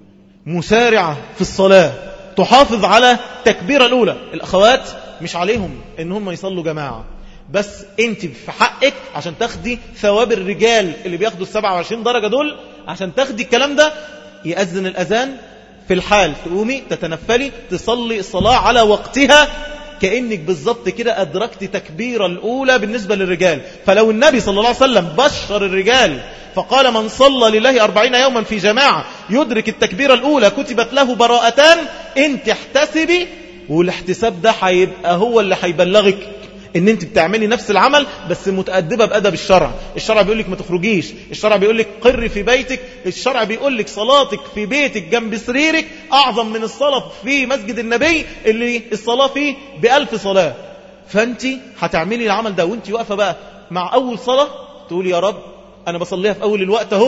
مسارعة في الصلاة تحافظ على التكبيرة الأولى الأخوات مش عليهم إن هم يصلوا جماعة بس انت في حقك عشان تاخدي ثواب الرجال اللي بياخدوا السبعة وعشرين درجة دول عشان تاخدي الكلام ده يأذن الأذان في الحال تقومي تتنفلي تصلي الصلاة على وقتها كأنك بالظبط كده أدركت تكبيرة الأولى بالنسبة للرجال فلو النبي صلى الله عليه وسلم بشر الرجال فقال من صلى لله أربعين يوما في جماعة يدرك التكبيرة الأولى كتبت له براءتان انت احتسبي والاحتساب ده هيبقى هو اللي هيبلغك ان انت بتعملي نفس العمل بس متأدبة بأدب الشرع الشرع بيقول لك ما تخرجيش الشرع بيقول لك قري في بيتك الشرع بيقول لك صلاتك في بيتك جنب سريرك أعظم من الصلاة في مسجد النبي اللي الصلاة فيه بألف صلاة فانت هتعملي العمل ده وانت واقفة بقى مع أول صلاة تقول يا رب أنا بصليها في أول الوقت اهو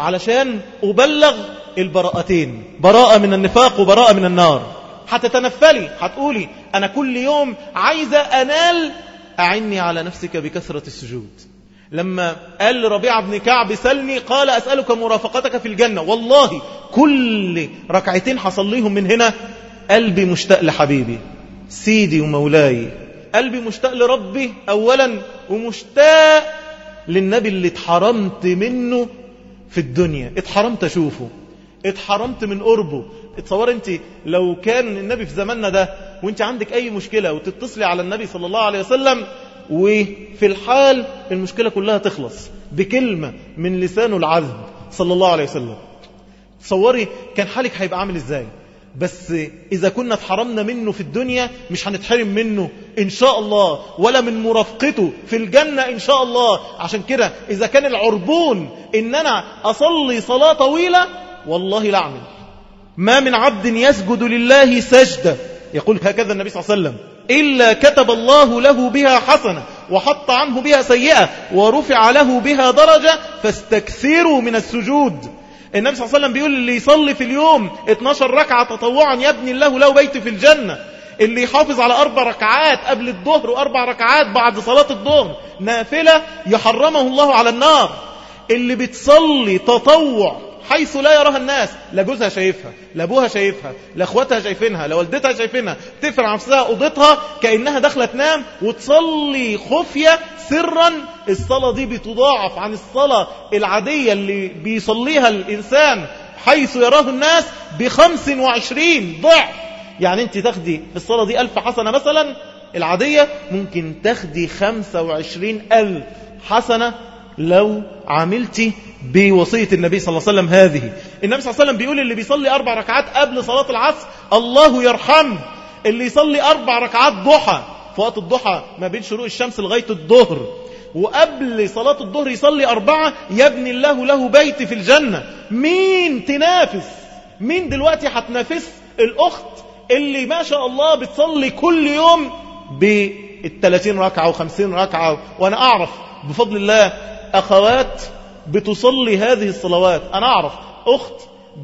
علشان أبلغ البراءتين براءة من النفاق وبراءة من النار هتتنفلي هتقولي أنا كل يوم عايزة أنال أعني على نفسك بكثرة السجود لما قال لربيع بن كعب سلني قال أسألك مرافقتك في الجنة والله كل ركعتين حصليهم من هنا قلبي مشتاق لحبيبي سيدي ومولاي قلبي مشتاق لربي أولا ومشتاق للنبي اللي اتحرمت منه في الدنيا اتحرمت أشوفه اتحرمت من قربه اتصور انت لو كان النبي في زماننا ده وانت عندك اي مشكلة وتتصلي على النبي صلى الله عليه وسلم وفي الحال المشكلة كلها تخلص بكلمة من لسانه العذب صلى الله عليه وسلم تصوري كان حالك هيبقى عامل ازاي بس إذا كنا اتحرمنا منه في الدنيا مش هنتحرم منه إن شاء الله ولا من مرافقته في الجنة إن شاء الله عشان كده إذا كان العربون إن أنا أصلي صلاة طويلة والله لا أعمل ما من عبد يسجد لله سجدة يقول هكذا النبي صلى الله عليه وسلم إلا كتب الله له بها حسنة وحط عنه بها سيئة ورفع له بها درجة فاستكثروا من السجود النبي صلى الله عليه وسلم بيقول اللي يصلي في اليوم 12 ركعة تطوعا يبني الله له بيت في الجنة اللي يحافظ على أربع ركعات قبل الظهر وأربع ركعات بعد صلاة الظهر نافلة يحرمه الله على النار اللي بتصلي تطوع حيث لا يراها الناس لا جوزها شايفها لا ابوها شايفها لا اخواتها شايفينها لا والدتها شايفينها تفرع نفسها اوضتها كانها داخله تنام وتصلي خفيه سرا الصلاه دي بتضاعف عن الصلاه العاديه اللي بيصليها الانسان حيث يراه الناس ب 25 ضعف يعني انت تاخدي في الصلاه دي ألف حسنه مثلا العاديه ممكن تاخدي 25 ألف حسنه لو عملتي بوصية النبي صلى الله عليه وسلم هذه النبي صلى الله عليه وسلم بيقول اللي بيصلي أربع ركعات قبل صلاة العصر الله يرحمه اللي يصلي أربع ركعات ضحى في وقت الضحى ما بين شروق الشمس لغاية الظهر وقبل صلاة الظهر يصلي أربعة يبني الله له بيت في الجنة مين تنافس مين دلوقتي هتنافس الأخت اللي ما شاء الله بتصلي كل يوم بالثلاثين ركعة وخمسين ركعة وأنا أعرف بفضل الله أخوات بتصلي هذه الصلوات أنا أعرف أخت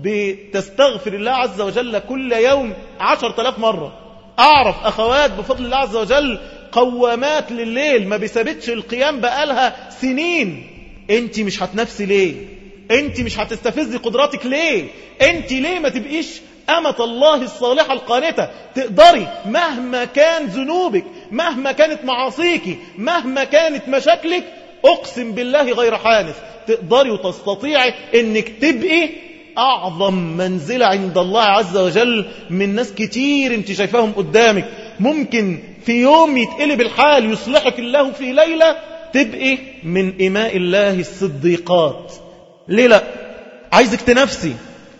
بتستغفر الله عز وجل كل يوم عشر تلاف مرة أعرف أخوات بفضل الله عز وجل قوامات لليل ما بيثبتش القيام بقالها سنين انت مش هتنفسي ليه انت مش هتستفزي قدراتك ليه انت ليه ما تبقيش أمة الله الصالحة القانتة تقدري مهما كان ذنوبك مهما كانت معاصيك مهما كانت مشاكلك أقسم بالله غير حانث تقدري وتستطيعي انك تبقي أعظم منزلة عند الله عز وجل من ناس كتير انت شايفاهم قدامك ممكن في يوم يتقلب الحال يصلحك الله في ليلة تبقي من إماء الله الصديقات ليه لا عايزك تنفسي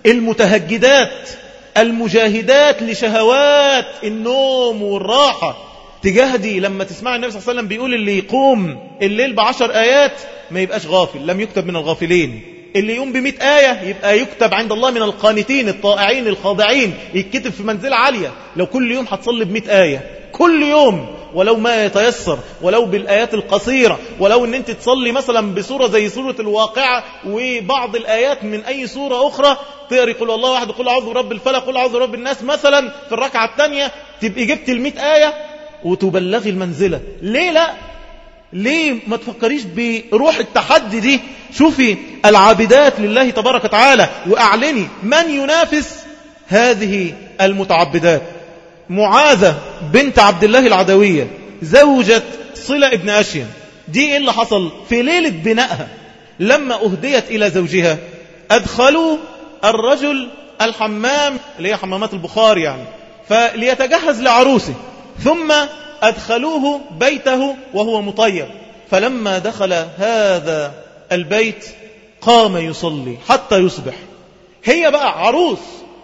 المتهجدات المجاهدات لشهوات النوم والراحة تجاهدي لما تسمع النبي صلى الله عليه وسلم بيقول اللي يقوم الليل بعشر آيات ما يبقاش غافل لم يكتب من الغافلين اللي يقوم بمئة آية يبقى يكتب عند الله من القانتين الطائعين الخاضعين يتكتب في منزلة عالية لو كل يوم هتصلي بمئة آية كل يوم ولو ما يتيسر ولو بالآيات القصيرة ولو ان انت تصلي مثلا بسورة زي سورة الواقعة وبعض الآيات من أي سورة أخرى تقري قل الله واحد قل أعوذ برب الفلق قل أعوذ برب الناس مثلا في الركعة الثانية تبقي جبت المئة آية وتبلغي المنزلة ليه لا ليه ما تفكريش بروح التحدي دي شوفي العابدات لله تبارك وتعالى وأعلني من ينافس هذه المتعبدات معاذة بنت عبد الله العدوية زوجة صلة ابن أشيم دي ايه اللي حصل في ليلة بنائها لما أهديت إلى زوجها أدخلوا الرجل الحمام اللي هي حمامات البخار يعني فليتجهز لعروسه ثم أدخلوه بيته وهو مطيب فلما دخل هذا البيت قام يصلي حتى يصبح هي بقى عروس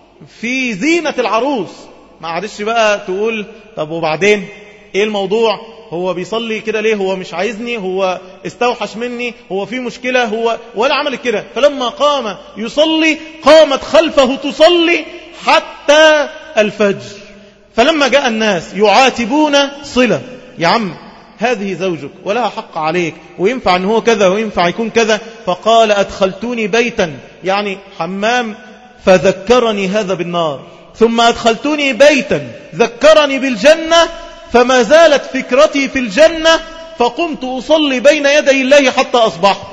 في زينة العروس ما عادش بقى تقول طب وبعدين ايه الموضوع هو بيصلي كده ليه هو مش عايزني هو استوحش مني هو في مشكلة هو ولا عمل كده فلما قام يصلي قامت خلفه تصلي حتى الفجر فلما جاء الناس يعاتبون صلة يا عم هذه زوجك ولها حق عليك وينفع ان هو كذا وينفع يكون كذا فقال أدخلتوني بيتا يعني حمام فذكرني هذا بالنار ثم أدخلتوني بيتا ذكرني بالجنة فما زالت فكرتي في الجنة فقمت أصلي بين يدي الله حتى أصبحت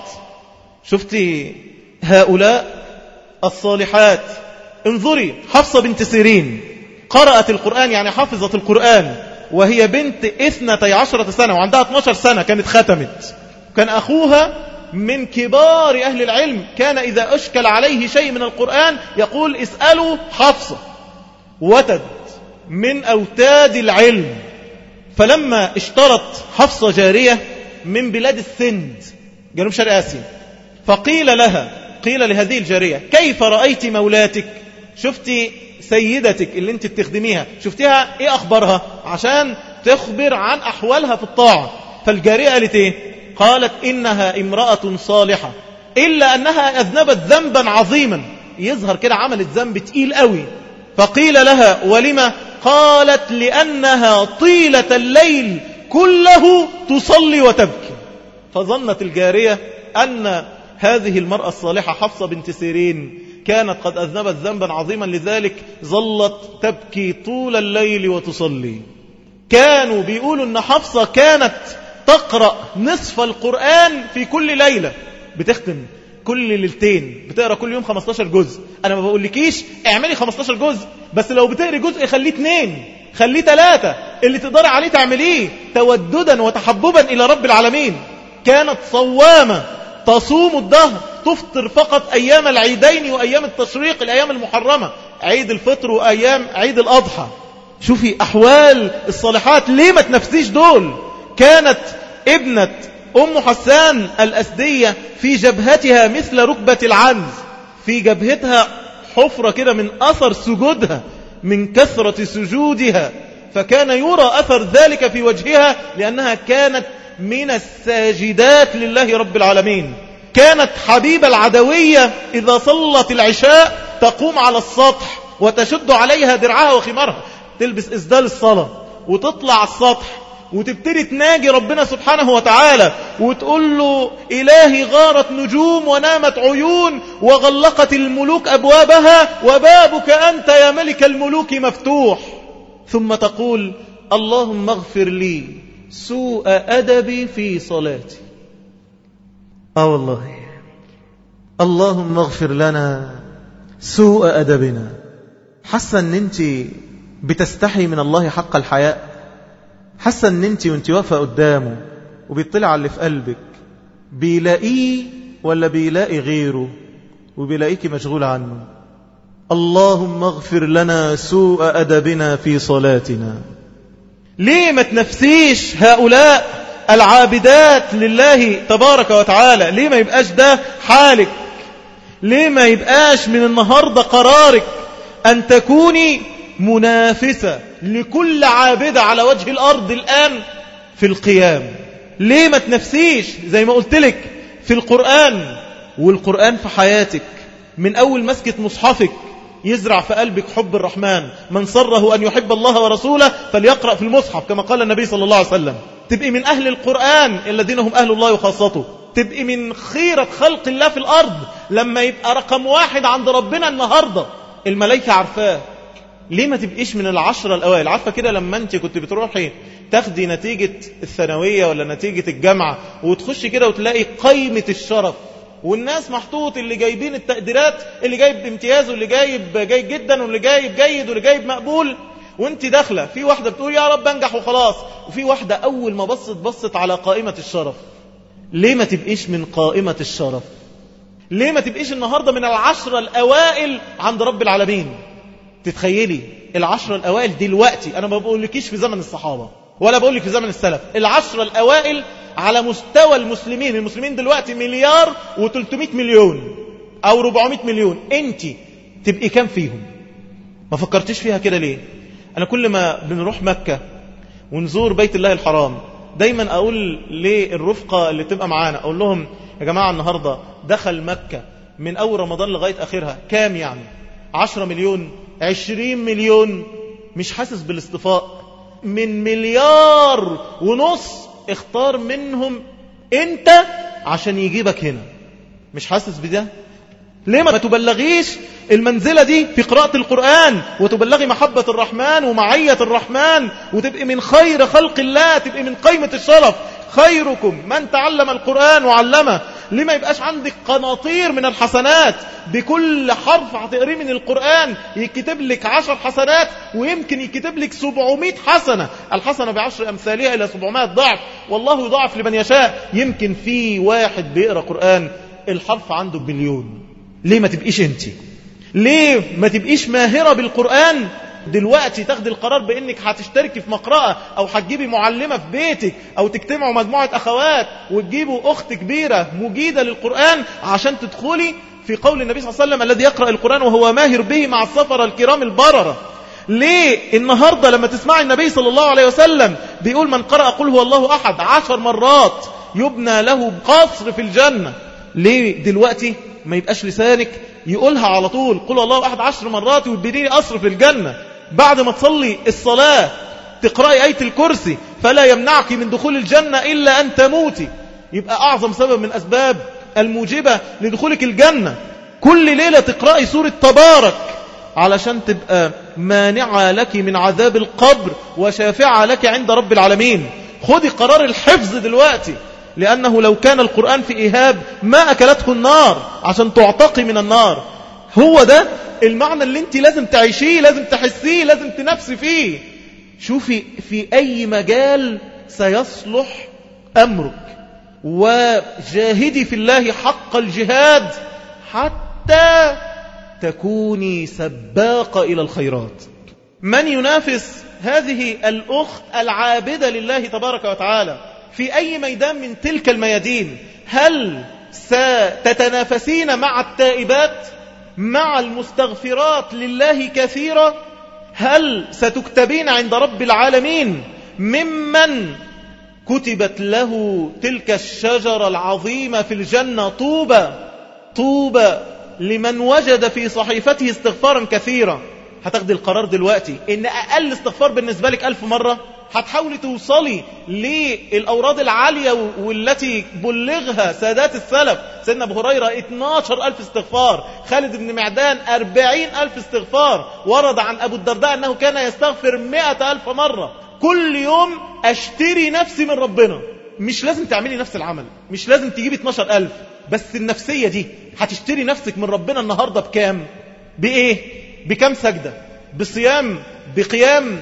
شفتي هؤلاء الصالحات انظري حفصة بنت سيرين قرأت القرآن يعني حفظت القرآن وهي بنت اثنتي عشرة سنة وعندها 12 سنة كانت ختمت كان أخوها من كبار أهل العلم كان إذا أشكل عليه شيء من القرآن يقول اسألوا حفصة وتد من أوتاد العلم فلما اشترت حفصة جارية من بلاد السند جنوب شرق آسيا فقيل لها قيل لهذه الجارية كيف رأيت مولاتك شفتي سيدتك اللي انت بتخدميها شفتيها ايه اخبارها عشان تخبر عن احوالها في الطاعة فالجارية قالت ايه قالت انها امرأة صالحة الا انها اذنبت ذنبا عظيما يظهر كده عملت ذنب تقيل قوي فقيل لها ولما قالت لأنها طيلة الليل كله تصلي وتبكي فظنت الجارية أن هذه المرأة الصالحة حفصة بنت سيرين كانت قد أذنبت ذنبا عظيما لذلك ظلت تبكي طول الليل وتصلي كانوا بيقولوا أن حفصة كانت تقرأ نصف القرآن في كل ليلة بتختم كل ليلتين بتقرا كل يوم 15 جزء انا ما بقولكيش اعملي 15 جزء بس لو بتقري جزء خليه اثنين خليه ثلاثة اللي تقدري عليه تعمليه توددا وتحببا الى رب العالمين كانت صوامة تصوم الدهر تفطر فقط ايام العيدين وايام التشريق الايام المحرمة عيد الفطر وايام عيد الاضحى شوفي احوال الصالحات ليه ما تنفسيش دول كانت ابنة أم حسان الأسدية في جبهتها مثل ركبة العنز في جبهتها حفرة كده من أثر سجودها من كثرة سجودها فكان يرى أثر ذلك في وجهها لأنها كانت من الساجدات لله رب العالمين كانت حبيبة العدوية إذا صلت العشاء تقوم على السطح وتشد عليها درعها وخمارها تلبس إسدال الصلاة وتطلع السطح وتبتدي تناجي ربنا سبحانه وتعالى وتقول له إلهي غارت نجوم ونامت عيون وغلقت الملوك أبوابها وبابك أنت يا ملك الملوك مفتوح ثم تقول اللهم اغفر لي سوء أدبي في صلاتي آه والله اللهم اغفر لنا سوء أدبنا حاسة ان انت بتستحي من الله حق الحياء حاسه ان انت وانت واقفه قدامه وبيطلع على اللي في قلبك بيلاقيه ولا بيلاقي غيره وبيلاقيكي مشغول عنه اللهم اغفر لنا سوء أدبنا في صلاتنا ليه ما تنفسيش هؤلاء العابدات لله تبارك وتعالى ليه ما يبقاش ده حالك ليه ما يبقاش من النهاردة قرارك أن تكوني منافسة لكل عابدة على وجه الأرض الآن في القيام ليه ما تنفسيش زي ما قلت لك في القرآن والقرآن في حياتك من أول مسكة مصحفك يزرع في قلبك حب الرحمن من سره أن يحب الله ورسوله فليقرأ في المصحف كما قال النبي صلى الله عليه وسلم تبقي من أهل القرآن الذين هم أهل الله وخاصته تبقي من خيرة خلق الله في الأرض لما يبقى رقم واحد عند ربنا النهاردة الملائكة عارفاه ليه ما تبقيش من العشرة الأوائل عارفة كده لما أنت كنت بتروحي تاخدي نتيجة الثانوية ولا نتيجة الجامعة وتخشي كده وتلاقي قيمة الشرف والناس محطوط اللي جايبين التقديرات اللي جايب امتياز واللي جايب جيد جدا واللي جايب جيد واللي جايب مقبول وانت داخلة في واحدة بتقول يا رب انجح وخلاص وفي واحدة أول ما بصت بصت على قائمة الشرف ليه ما تبقيش من قائمة الشرف ليه ما تبقيش النهاردة من العشرة الأوائل عند رب العالمين تتخيلي العشرة الأوائل دلوقتي أنا ما بقولكيش في زمن الصحابة ولا بقولك في زمن السلف العشرة الأوائل على مستوى المسلمين المسلمين دلوقتي مليار و300 مليون أو 400 مليون أنت تبقي كام فيهم ما فكرتش فيها كده ليه أنا كل ما بنروح مكة ونزور بيت الله الحرام دايما أقول للرفقة اللي تبقى معانا أقول لهم يا جماعة النهاردة دخل مكة من أول رمضان لغاية آخرها كام يعني عشرة مليون عشرين مليون مش حاسس بالاصطفاء من مليار ونص اختار منهم انت عشان يجيبك هنا مش حاسس بده ليه ما تبلغيش المنزلة دي في قراءة القرآن وتبلغي محبة الرحمن ومعية الرحمن وتبقي من خير خلق الله تبقي من قيمة الشرف خيركم من تعلم القرآن وعلمه ليه ما يبقاش عندك قناطير من الحسنات بكل حرف هتقريه من القرآن يكتب لك عشر حسنات ويمكن يكتب لك سبعمائة حسنة الحسنة بعشر أمثالها إلى سبعمائة ضعف والله يضاعف لمن يشاء يمكن في واحد بيقرأ قرآن الحرف عنده بمليون ليه ما تبقيش انت ليه ما تبقيش ماهرة بالقرآن دلوقتي تاخدي القرار بانك هتشتركي في مقرأة او هتجيبي معلمة في بيتك او تجتمعوا مجموعة اخوات وتجيبوا اخت كبيرة مجيدة للقرآن عشان تدخلي في قول النبي صلى الله عليه وسلم الذي يقرأ القرآن وهو ماهر به مع السفر الكرام البررة ليه النهاردة لما تسمعي النبي صلى الله عليه وسلم بيقول من قرأ قل هو الله أحد عشر مرات يبنى له قصر في الجنة ليه دلوقتي ما يبقاش لسانك يقولها على طول قل الله أحد عشر مرات ويبني قصر في الجنة بعد ما تصلي الصلاة تقرأي آية الكرسي فلا يمنعك من دخول الجنة إلا أن تموتي يبقى أعظم سبب من أسباب الموجبة لدخولك الجنة كل ليلة تقرأي سورة تبارك علشان تبقى مانعة لك من عذاب القبر وشافعة لك عند رب العالمين خذي قرار الحفظ دلوقتي لأنه لو كان القرآن في إيهاب ما أكلته النار عشان تعتقي من النار هو ده المعنى اللي انت لازم تعيشيه لازم تحسيه لازم تنفسي فيه شوفي في أي مجال سيصلح أمرك وجاهدي في الله حق الجهاد حتى تكوني سباقة إلى الخيرات من ينافس هذه الأخت العابدة لله تبارك وتعالى في أي ميدان من تلك الميادين هل ستتنافسين مع التائبات مع المستغفرات لله كثيرا هل ستكتبين عند رب العالمين ممن كتبت له تلك الشجرة العظيمة في الجنة طوبى طوبى لمن وجد في صحيفته استغفارا كثيرا هتاخدي القرار دلوقتي ان اقل استغفار بالنسبة لك الف مرة هتحاولي توصلي للأوراد العالية والتي بلغها سادات السلف سيدنا أبو هريرة 12 ألف استغفار خالد بن معدان 40 ألف استغفار ورد عن أبو الدرداء أنه كان يستغفر 100 ألف مرة كل يوم أشتري نفسي من ربنا مش لازم تعملي نفس العمل مش لازم تجيبي 12 ألف بس النفسية دي هتشتري نفسك من ربنا النهاردة بكام بإيه بكام سجدة بصيام بقيام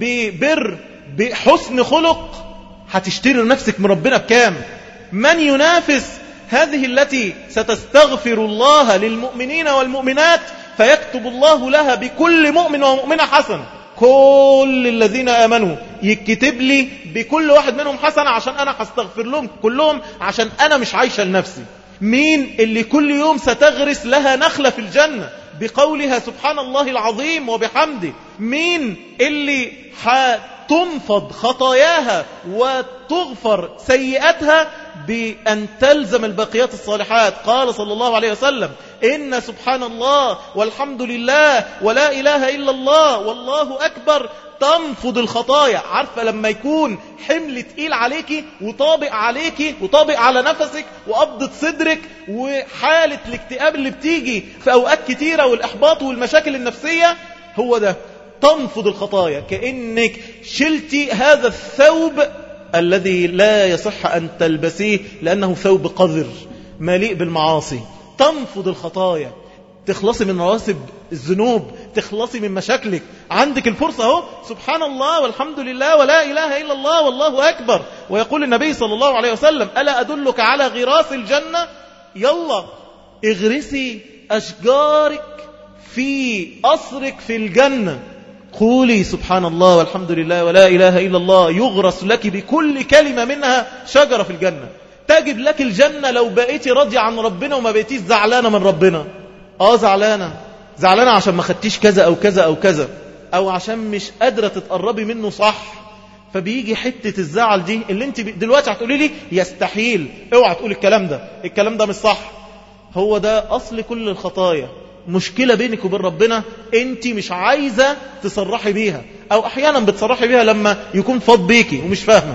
ببر بحسن خلق هتشتري نفسك من ربنا بكام من ينافس هذه التي ستستغفر الله للمؤمنين والمؤمنات فيكتب الله لها بكل مؤمن ومؤمنة حسن كل الذين آمنوا يكتب لي بكل واحد منهم حسنة عشان أنا هستغفر لهم كلهم عشان أنا مش عايشة لنفسي مين اللي كل يوم ستغرس لها نخلة في الجنة بقولها سبحان الله العظيم وبحمده مين اللي تنفض خطاياها وتغفر سيئاتها بأن تلزم الباقيات الصالحات قال صلى الله عليه وسلم إن سبحان الله والحمد لله ولا إله إلا الله والله أكبر تنفض الخطايا عارفة لما يكون حمل تقيل عليكي وطابق عليكي وطابق على نفسك وقبضة صدرك وحالة الاكتئاب اللي بتيجي في أوقات كتيرة والإحباط والمشاكل النفسية هو ده تنفض الخطايا كأنك شلتي هذا الثوب الذي لا يصح أن تلبسيه لأنه ثوب قذر مليء بالمعاصي تنفض الخطايا تخلصي من رواسب الذنوب تخلصي من مشاكلك عندك الفرصة اهو سبحان الله والحمد لله ولا إله إلا الله والله أكبر ويقول النبي صلى الله عليه وسلم ألا أدلك على غراس الجنة يلا اغرسي أشجارك في أصرك في الجنة قولي سبحان الله والحمد لله ولا إله إلا الله يغرس لك بكل كلمة منها شجرة في الجنة تجد لك الجنة لو بقيتي راضية عن ربنا وما بقيتيش زعلانة من ربنا آه زعلانة زعلانة عشان ما خدتيش كذا أو كذا أو كذا أو عشان مش قادرة تتقربي منه صح فبيجي حتة الزعل دي اللي انت دلوقتي هتقولي لي يستحيل اوعى تقول الكلام ده الكلام ده مش صح هو ده أصل كل الخطايا مشكلة بينك وبين ربنا انت مش عايزة تصرحي بيها او احيانا بتصرحي بيها لما يكون فاض بيكي ومش فاهمة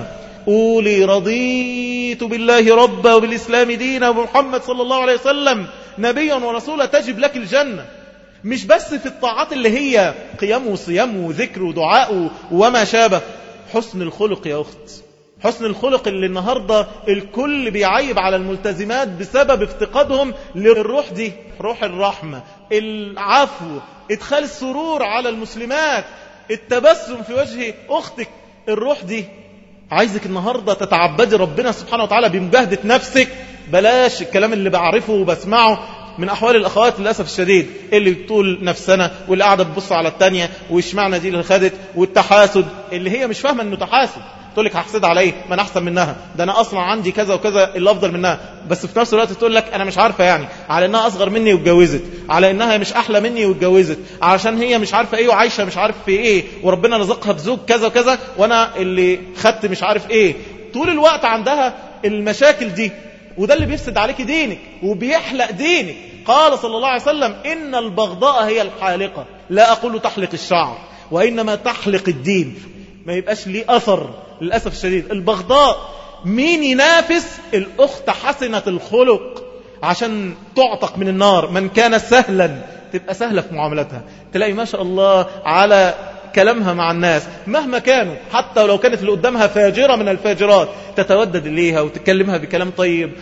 قولي رضيت بالله ربا وبالإسلام دينا وبمحمد صلى الله عليه وسلم نبيا ورسولا تجب لك الجنة مش بس في الطاعات اللي هي قيام وصيام وذكر ودعاء وما شابه حسن الخلق يا أخت حسن الخلق اللي النهاردة الكل بيعيب على الملتزمات بسبب افتقادهم للروح دي روح الرحمة العفو ادخال السرور على المسلمات التبسم في وجه أختك الروح دي عايزك النهاردة تتعبدي ربنا سبحانه وتعالى بمجاهدة نفسك بلاش الكلام اللي بعرفه وبسمعه من أحوال الأخوات للأسف الشديد اللي بتقول نفسنا واللي قاعدة تبص على التانية واشمعنى دي اللي خدت والتحاسد اللي هي مش فاهمة انه تحاسد تقول لك هحسد عليه ما انا احسن منها ده انا اصلا عندي كذا وكذا اللي افضل منها بس في نفس الوقت تقول لك انا مش عارفه يعني على انها اصغر مني واتجوزت على انها مش احلى مني واتجوزت علشان هي مش عارفه ايه وعايشه مش عارف في ايه وربنا رزقها بزوج كذا وكذا وانا اللي خدت مش عارف ايه طول الوقت عندها المشاكل دي وده اللي بيفسد عليك دينك وبيحلق دينك قال صلى الله عليه وسلم إن البغضاء هي الحالقة لا أقول تحلق الشعر وإنما تحلق الدين ما يبقاش ليه أثر للأسف الشديد البغضاء مين ينافس الأخت حسنة الخلق عشان تعتق من النار من كان سهلا تبقى سهلة في معاملتها تلاقي ما شاء الله على كلامها مع الناس مهما كانوا حتى لو كانت اللي قدامها فاجرة من الفاجرات تتودد إليها وتكلمها بكلام طيب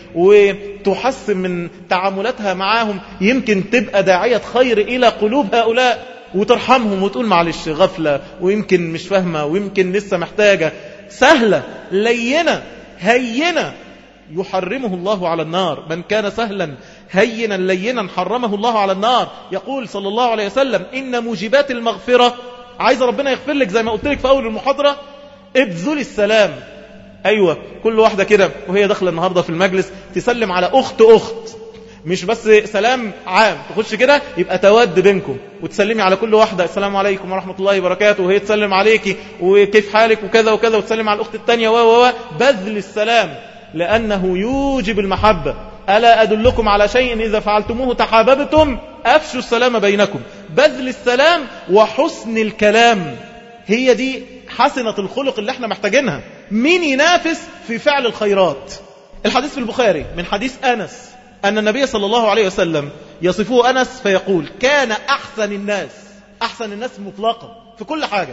وتحسن من تعاملاتها معاهم يمكن تبقى داعية خير إلى قلوب هؤلاء وترحمهم وتقول معلش غفلة ويمكن مش فاهمة ويمكن لسه محتاجة سهلة لينة هينة يحرمه الله على النار من كان سهلا هينا لينا حرمه الله على النار يقول صلى الله عليه وسلم إن موجبات المغفرة عايز ربنا يغفر لك زي ما قلت لك في أول المحاضرة ابذل السلام أيوة كل واحدة كده وهي داخلة النهاردة في المجلس تسلم على أخت أخت مش بس سلام عام تخش كده يبقى تود بينكم وتسلمي على كل واحدة السلام عليكم ورحمة الله وبركاته وهي تسلم عليكي وكيف حالك وكذا وكذا وتسلم على الأخت التانية و و بذل السلام لأنه يوجب المحبة ألا أدلكم على شيء إذا فعلتموه تحاببتم أفشوا السلام بينكم بذل السلام وحسن الكلام هي دي حسنة الخلق اللي احنا محتاجينها مين ينافس في فعل الخيرات الحديث في البخاري من حديث أنس أن النبي صلى الله عليه وسلم يصفه أنس فيقول كان أحسن الناس أحسن الناس مطلقا في كل حاجة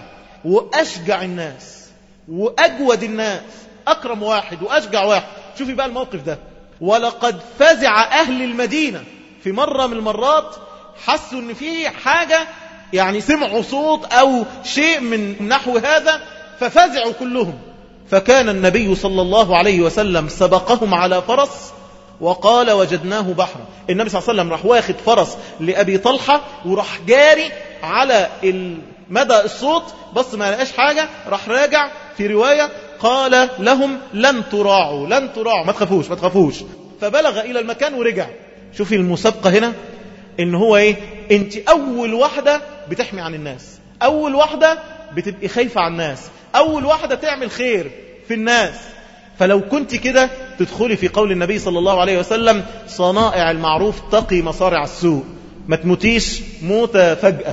وأشجع الناس وأجود الناس أكرم واحد وأشجع واحد شوفي بقى الموقف ده ولقد فزع أهل المدينة في مرة من المرات حسوا أن فيه حاجة يعني سمعوا صوت أو شيء من نحو هذا ففزعوا كلهم فكان النبي صلى الله عليه وسلم سبقهم على فرس وقال وجدناه بحرا النبي صلى الله عليه وسلم راح واخد فرس لأبي طلحة وراح جاري على مدى الصوت بس ما لقاش حاجة راح راجع في رواية قال لهم لن تراعوا لن تراعوا ما تخافوش ما تخافوش فبلغ إلى المكان ورجع شوفي المسابقة هنا ان هو ايه انت اول واحدة بتحمي عن الناس اول واحدة بتبقي خايفة عن الناس اول واحدة تعمل خير في الناس فلو كنت كده تدخلي في قول النبي صلى الله عليه وسلم صنائع المعروف تقي مصارع السوء ما تموتيش موتة فجأة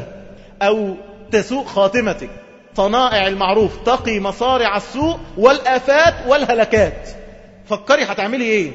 أو تسوء خاتمتك صنائع المعروف تقي مصارع السوء والآفات والهلكات فكري هتعملي ايه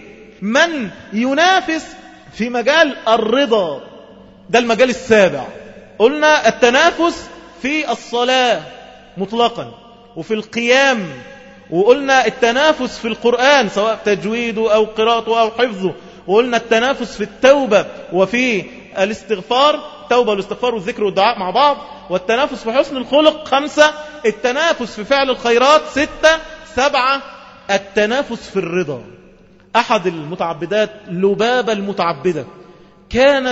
من ينافس في مجال الرضا ده المجال السابع قلنا التنافس في الصلاة مطلقا وفي القيام وقلنا التنافس في القرآن سواء تجويده أو قراءته أو حفظه وقلنا التنافس في التوبة وفي الاستغفار التوبة والاستغفار والذكر والدعاء مع بعض والتنافس في حسن الخلق خمسة التنافس في فعل الخيرات ستة سبعة التنافس في الرضا أحد المتعبدات لبابة المتعبدة كانت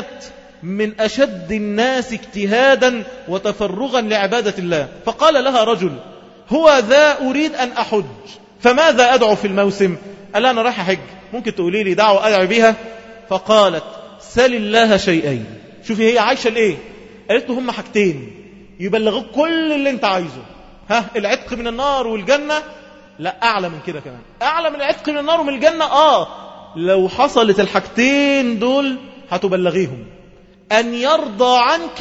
من أشد الناس اجتهادا وتفرغا لعبادة الله فقال لها رجل هو ذا أريد أن أحج فماذا أدعو في الموسم قال أنا رايح أحج ممكن تقولي لي دعوة أدعو بها فقالت سل الله شيئين شوفي هي عايشة لإيه قالت له هم حاجتين يبلغوك كل اللي انت عايزه ها العتق من النار والجنة لا أعلى من كده كمان أعلى من العتق من النار ومن الجنة آه لو حصلت الحاجتين دول هتبلغيهم أن يرضى عنك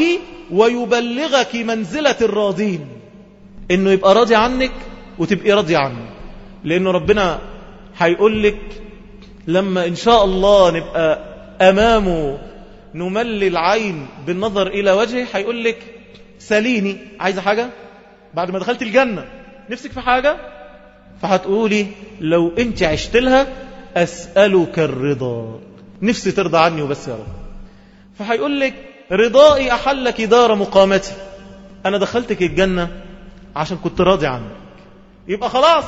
ويبلغك منزلة الراضين إنه يبقى راضي عنك وتبقي راضي عنه لأنه ربنا هيقول لك لما إن شاء الله نبقى أمامه نملي العين بالنظر إلى وجهه هيقول لك سليني عايزة حاجة بعد ما دخلت الجنة نفسك في حاجة فهتقولي لو انت عشت لها أسألك الرضا نفسي ترضى عني وبس يا رب فهيقول لك رضائي أحلك دار مقامتي أنا دخلتك الجنة عشان كنت راضي عنك يبقى خلاص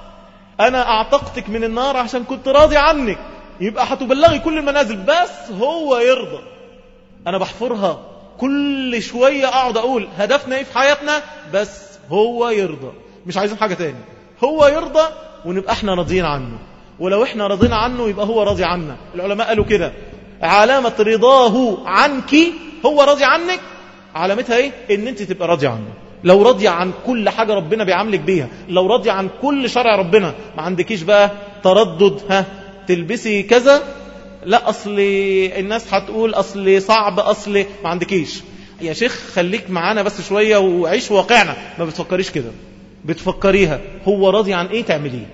أنا أعتقتك من النار عشان كنت راضي عنك يبقى هتبلغي كل المنازل بس هو يرضى أنا بحفرها كل شوية أقعد أقول هدفنا إيه في حياتنا بس هو يرضى مش عايزين حاجة تاني هو يرضى ونبقى احنا راضيين عنه ولو احنا رضينا عنه يبقى هو راضي عنا العلماء قالوا كده علامة رضاه عنك هو راضي عنك علامتها ايه ان انت تبقى راضي عنه لو راضي عن كل حاجة ربنا بيعاملك بيها لو راضي عن كل شرع ربنا ما عندكيش بقى تردد ها تلبسي كذا لا اصل الناس هتقول اصل صعب اصل ما عندكيش يا شيخ خليك معانا بس شوية وعيش واقعنا ما بتفكريش كده بتفكريها هو راضي عن ايه تعمليه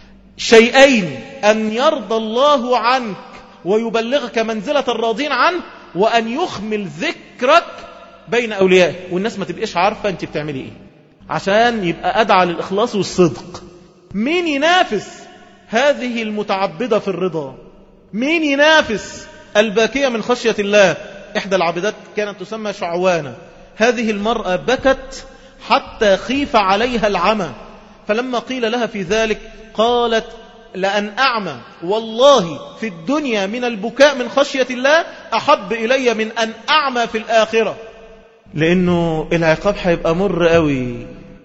شيئين ان يرضى الله عنك ويبلغك منزلة الراضين عنه وان يخمل ذكرك بين اوليائه والناس ما تبقاش عارفة انت بتعملي ايه عشان يبقى ادعى للاخلاص والصدق مين ينافس هذه المتعبدة في الرضا مين ينافس الباكية من خشية الله إحدى العبدات كانت تسمى شعوانة هذه المرأة بكت حتى خيف عليها العمى فلما قيل لها في ذلك قالت لأن أعمى والله في الدنيا من البكاء من خشية الله أحب إلي من أن أعمى في الآخرة لأنه العقاب هيبقى مر قوي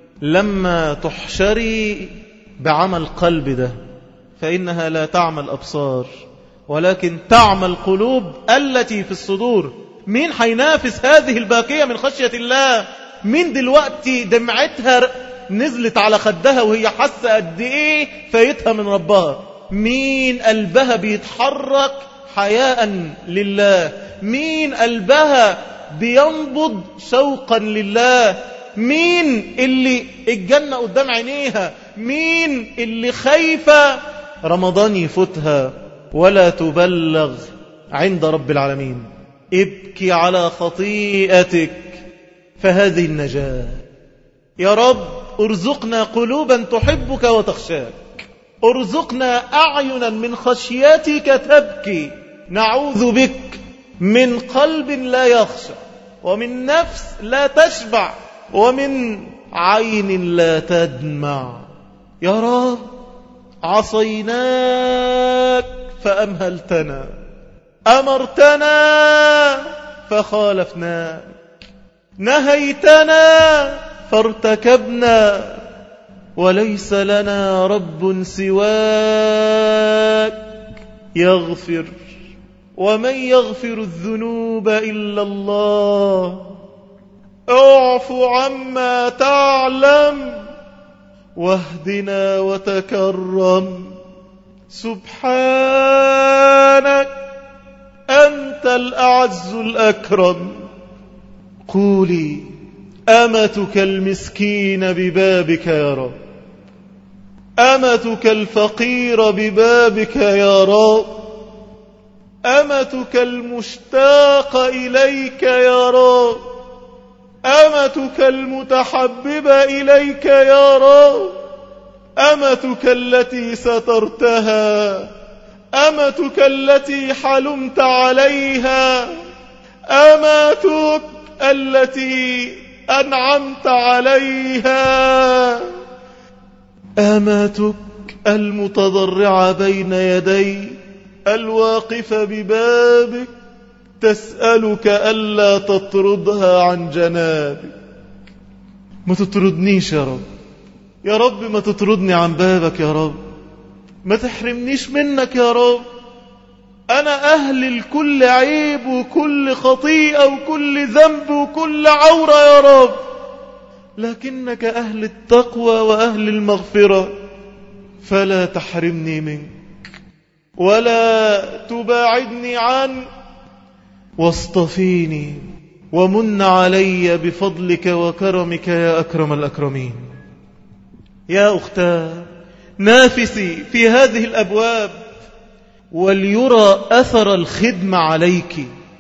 لما تحشري بعمى القلب ده فإنها لا تعمى الأبصار ولكن تعمى القلوب التي في الصدور مين حينافس هذه الباكية من خشية الله مين دلوقتي دمعتها نزلت على خدها وهي حاسة قد ايه فايتها من ربها مين قلبها بيتحرك حياء لله مين قلبها بينبض شوقا لله مين اللي الجنة قدام عينيها مين اللي خايفة رمضان يفوتها ولا تبلغ عند رب العالمين ابكي على خطيئتك فهذه النجاة يا رب ارزقنا قلوبا تحبك وتخشاك ارزقنا أعينا من خشيتك تبكي نعوذ بك من قلب لا يخشى ومن نفس لا تشبع ومن عين لا تدمع يا رب عصيناك فأمهلتنا أمرتنا فخالفناك نهيتنا فارتكبنا وليس لنا رب سواك يغفر ومن يغفر الذنوب إلا الله اعف عما تعلم واهدنا وتكرم سبحانك أنت الأعز الأكرم قولي أمتك المسكين ببابك يا رب أمتك الفقير ببابك يا رب أمتك المشتاق إليك يا رب أمتك المتحببة إليك يا رب أمتك التي سترتها أمتك التي حلمت عليها أمتك التي أنعمت عليها أمتك المتضرعة بين يدي الواقفة ببابك تسألك ألا تطردها عن جنابك ما تطردنيش يا رب يا رب ما تطردني عن بابك يا رب ما تحرمنيش منك يا رب أنا أهل لكل عيب وكل خطيئة وكل ذنب وكل عورة يا رب لكنك أهل التقوى وأهل المغفرة فلا تحرمني منك ولا تباعدني عنك واصطفيني ومن علي بفضلك وكرمك يا أكرم الأكرمين يا أختاه نافسي في هذه الأبواب وليرى أثر الخدمة عليك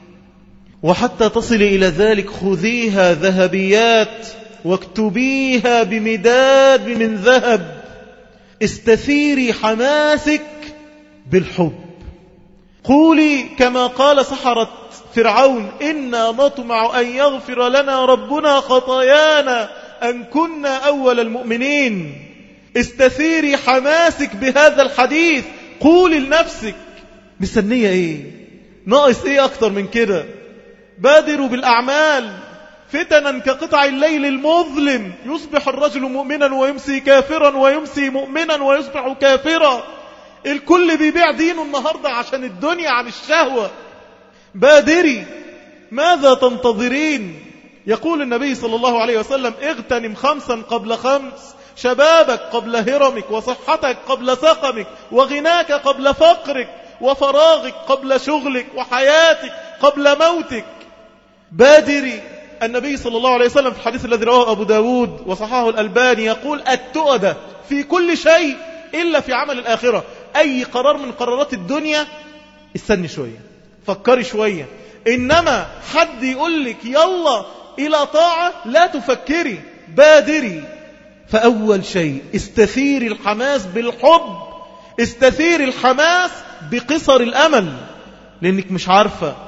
وحتى تصل إلى ذلك خذيها ذهبيات واكتبيها بمداد من ذهب استثيري حماسك بالحب قولي كما قال سحرة فرعون إنا نطمع أن يغفر لنا ربنا خطايانا أن كنا أول المؤمنين استثيري حماسك بهذا الحديث قولي لنفسك مستنية ايه ناقص ايه اكتر من كده بادروا بالأعمال فتنا كقطع الليل المظلم يصبح الرجل مؤمنا ويمسي كافرا ويمسي مؤمنا ويصبح كافرا الكل بيبيع دينه النهاردة عشان الدنيا عن الشهوة بادري ماذا تنتظرين يقول النبي صلى الله عليه وسلم اغتنم خمسا قبل خمس شبابك قبل هرمك وصحتك قبل سقمك وغناك قبل فقرك وفراغك قبل شغلك وحياتك قبل موتك بادري النبي صلى الله عليه وسلم في الحديث الذي رواه أبو داود وصححه الألباني يقول التؤدة في كل شيء إلا في عمل الآخرة أي قرار من قرارات الدنيا استني شوية فكري شوية إنما حد يقول لك يلا إلى طاعة لا تفكري بادري فأول شيء استثير الحماس بالحب استثير الحماس بقصر الأمل لأنك مش عارفة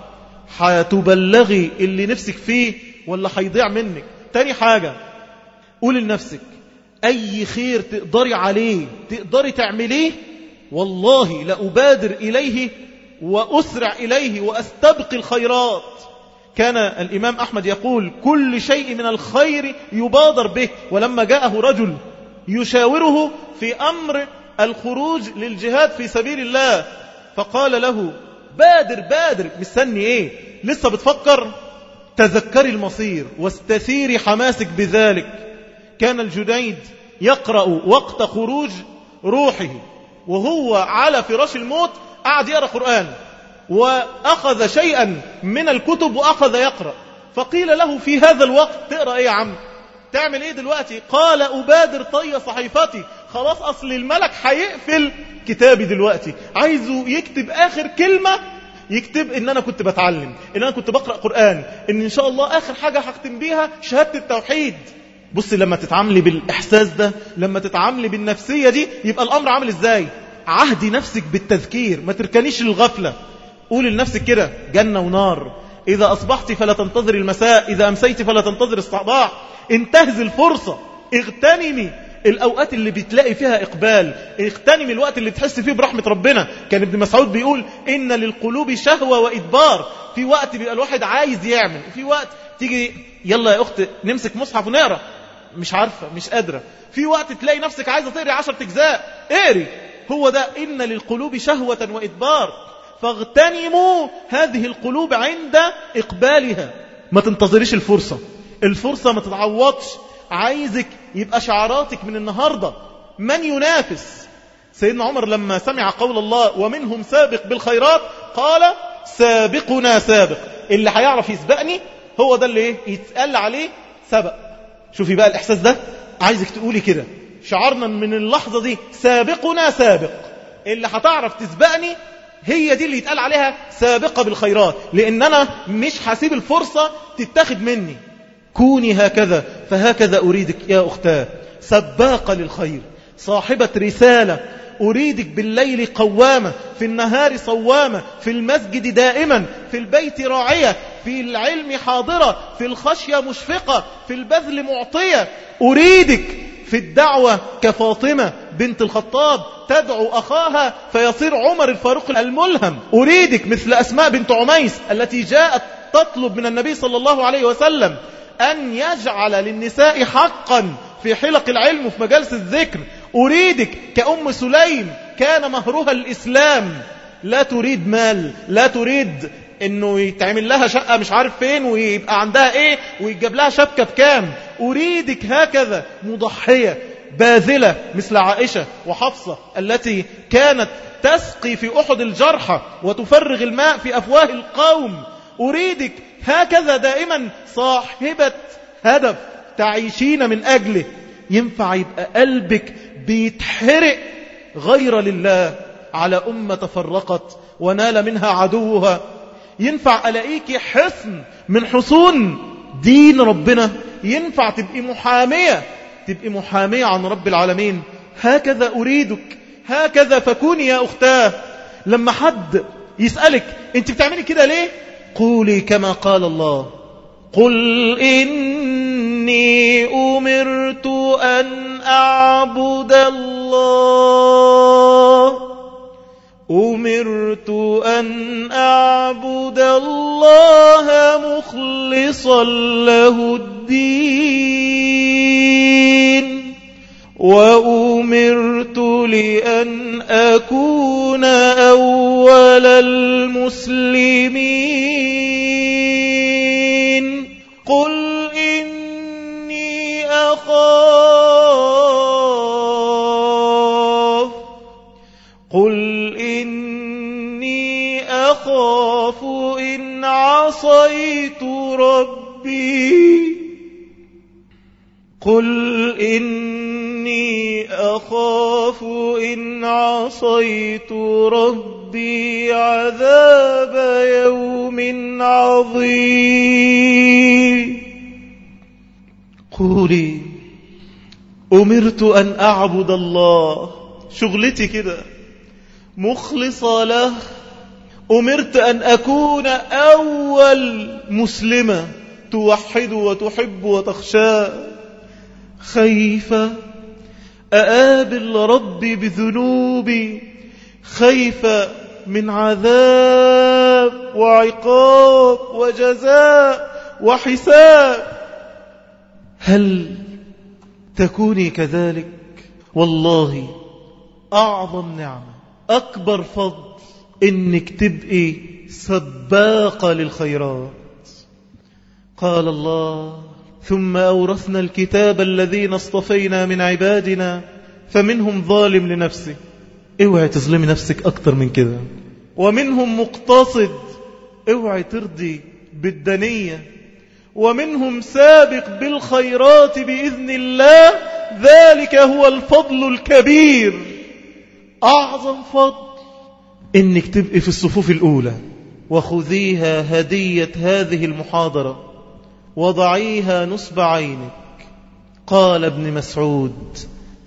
هتبلغي اللي نفسك فيه ولا هيضيع منك تاني حاجة قول لنفسك أي خير تقدري عليه تقدري تعمليه والله لأبادر إليه وأسرع إليه وأستبق الخيرات كان الإمام أحمد يقول كل شيء من الخير يبادر به ولما جاءه رجل يشاوره في أمر الخروج للجهاد في سبيل الله فقال له بادر بادر مستني ايه لسه بتفكر تذكري المصير واستثيري حماسك بذلك كان الجنيد يقرأ وقت خروج روحه وهو على فراش الموت قعد يقرأ قرآن وأخذ شيئا من الكتب وأخذ يقرأ فقيل له في هذا الوقت تقرأ ايه يا عم تعمل ايه دلوقتي قال أبادر طي صحيفتي خلاص أصل الملك هيقفل كتابي دلوقتي عايزه يكتب آخر كلمة يكتب ان انا كنت بتعلم ان انا كنت بقرأ قرآن ان ان شاء الله اخر حاجة هختم بيها شهادة التوحيد بصي لما تتعاملي بالاحساس ده لما تتعاملي بالنفسية دي يبقى الامر عامل ازاي عهدي نفسك بالتذكير ما تركنيش للغفلة قولي لنفسك كده جنة ونار إذا أصبحت فلا تنتظر المساء إذا أمسيت فلا تنتظر الصباح انتهز الفرصة اغتنمي الأوقات اللي بتلاقي فيها إقبال اغتنمي الوقت اللي بتحس فيه برحمة ربنا كان ابن مسعود بيقول إن للقلوب شهوة وإدبار في وقت بيبقى الواحد عايز يعمل في وقت تيجي يلا يا أخت نمسك مصحف ونقرأ مش عارفة مش قادرة في وقت تلاقي نفسك عايزة تقري عشر أجزاء اقري هو ده إن للقلوب شهوة وإدبار فاغتنموا هذه القلوب عند إقبالها ما تنتظريش الفرصة الفرصة ما تتعوضش عايزك يبقى شعاراتك من النهاردة من ينافس سيدنا عمر لما سمع قول الله ومنهم سابق بالخيرات قال سابقنا سابق اللي هيعرف يسبقني هو ده اللي يتقال عليه سبق شوفي بقى الإحساس ده عايزك تقولي كده شعارنا من اللحظة دي سابقنا سابق اللي هتعرف تسبقني هي دي اللي يتقال عليها سابقة بالخيرات لأن أنا مش هسيب الفرصة تتاخد مني كوني هكذا فهكذا أريدك يا أختاه سباقة للخير صاحبة رسالة أريدك بالليل قوامة في النهار صوامة في المسجد دائما في البيت راعية في العلم حاضرة في الخشية مشفقة في البذل معطية أريدك في الدعوة كفاطمة بنت الخطاب تدعو أخاها فيصير عمر الفاروق الملهم أريدك مثل أسماء بنت عميس التي جاءت تطلب من النبي صلى الله عليه وسلم أن يجعل للنساء حقا في حلق العلم وفي مجالس الذكر أريدك كأم سليم كان مهرها الإسلام لا تريد مال لا تريد انه يتعمل لها شقة مش عارف فين ويبقى عندها ايه ويجاب لها شبكة بكام اريدك هكذا مضحية باذلة مثل عائشة وحفصة التي كانت تسقي في أحد الجرحى وتفرغ الماء في أفواه القوم أريدك هكذا دائما صاحبة هدف تعيشين من أجله ينفع يبقى قلبك بيتحرق غير لله على أمة تفرقت ونال منها عدوها ينفع ألاقيك حصن من حصون دين ربنا ينفع تبقي محامية تبقي محامية عن رب العالمين هكذا أريدك هكذا فكوني يا أختاه لما حد يسألك انت بتعملي كده ليه قولي كما قال الله قل إني أمرت أن أعبد الله أمرت أن أعبد الله مخلصا له الدين وأمرت لأن أكون أول المسلمين قل إني أخاف قل إني أخاف إن عصيت ربي قل إني أخاف إن عصيت ربي عذاب يوم عظيم قولي أمرت أن أعبد الله شغلتي كده مخلصة له أمرت أن أكون أول مسلمة توحد وتحب وتخشى خيفة أقابل ربي بذنوبي خيفة من عذاب وعقاب وجزاء وحساب هل تكوني كذلك والله أعظم نعمة أكبر فضل إنك تبقي سباقة للخيرات قال الله ثم أورثنا الكتاب الذين اصطفينا من عبادنا فمنهم ظالم لنفسه اوعي تظلمي نفسك أكتر من كده ومنهم مقتصد اوعي ترضي بالدنية ومنهم سابق بالخيرات بإذن الله ذلك هو الفضل الكبير أعظم فضل إنك تبقي في الصفوف الأولى وخذيها هدية هذه المحاضرة وضعيها نصب عينك قال ابن مسعود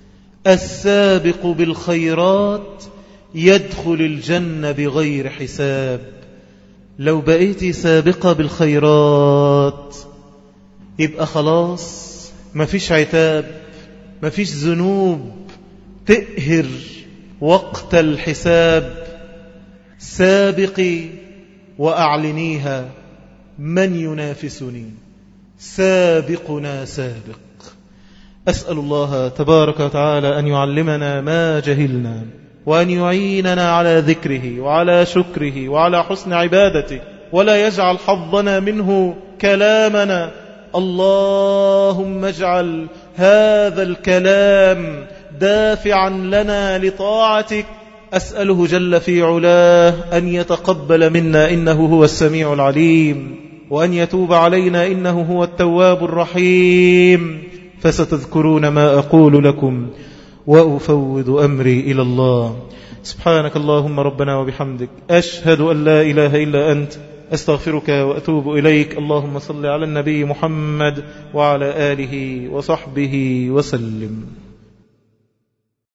السابق بالخيرات يدخل الجنة بغير حساب لو بقيتي سابقة بالخيرات يبقى خلاص مفيش عتاب مفيش ذنوب تقهر وقت الحساب سابقي وأعلنيها من ينافسني سابقنا سابق أسأل الله تبارك وتعالى أن يعلمنا ما جهلنا وأن يعيننا على ذكره وعلى شكره وعلى حسن عبادته ولا يجعل حظنا منه كلامنا اللهم اجعل هذا الكلام دافعا لنا لطاعتك أسأله جل في علاه أن يتقبل منا إنه هو السميع العليم وأن يتوب علينا إنه هو التواب الرحيم فستذكرون ما أقول لكم وأفوض أمري إلى الله سبحانك اللهم ربنا وبحمدك أشهد أن لا إله إلا أنت أستغفرك وأتوب إليك اللهم صل على النبي محمد وعلى آله وصحبه وسلم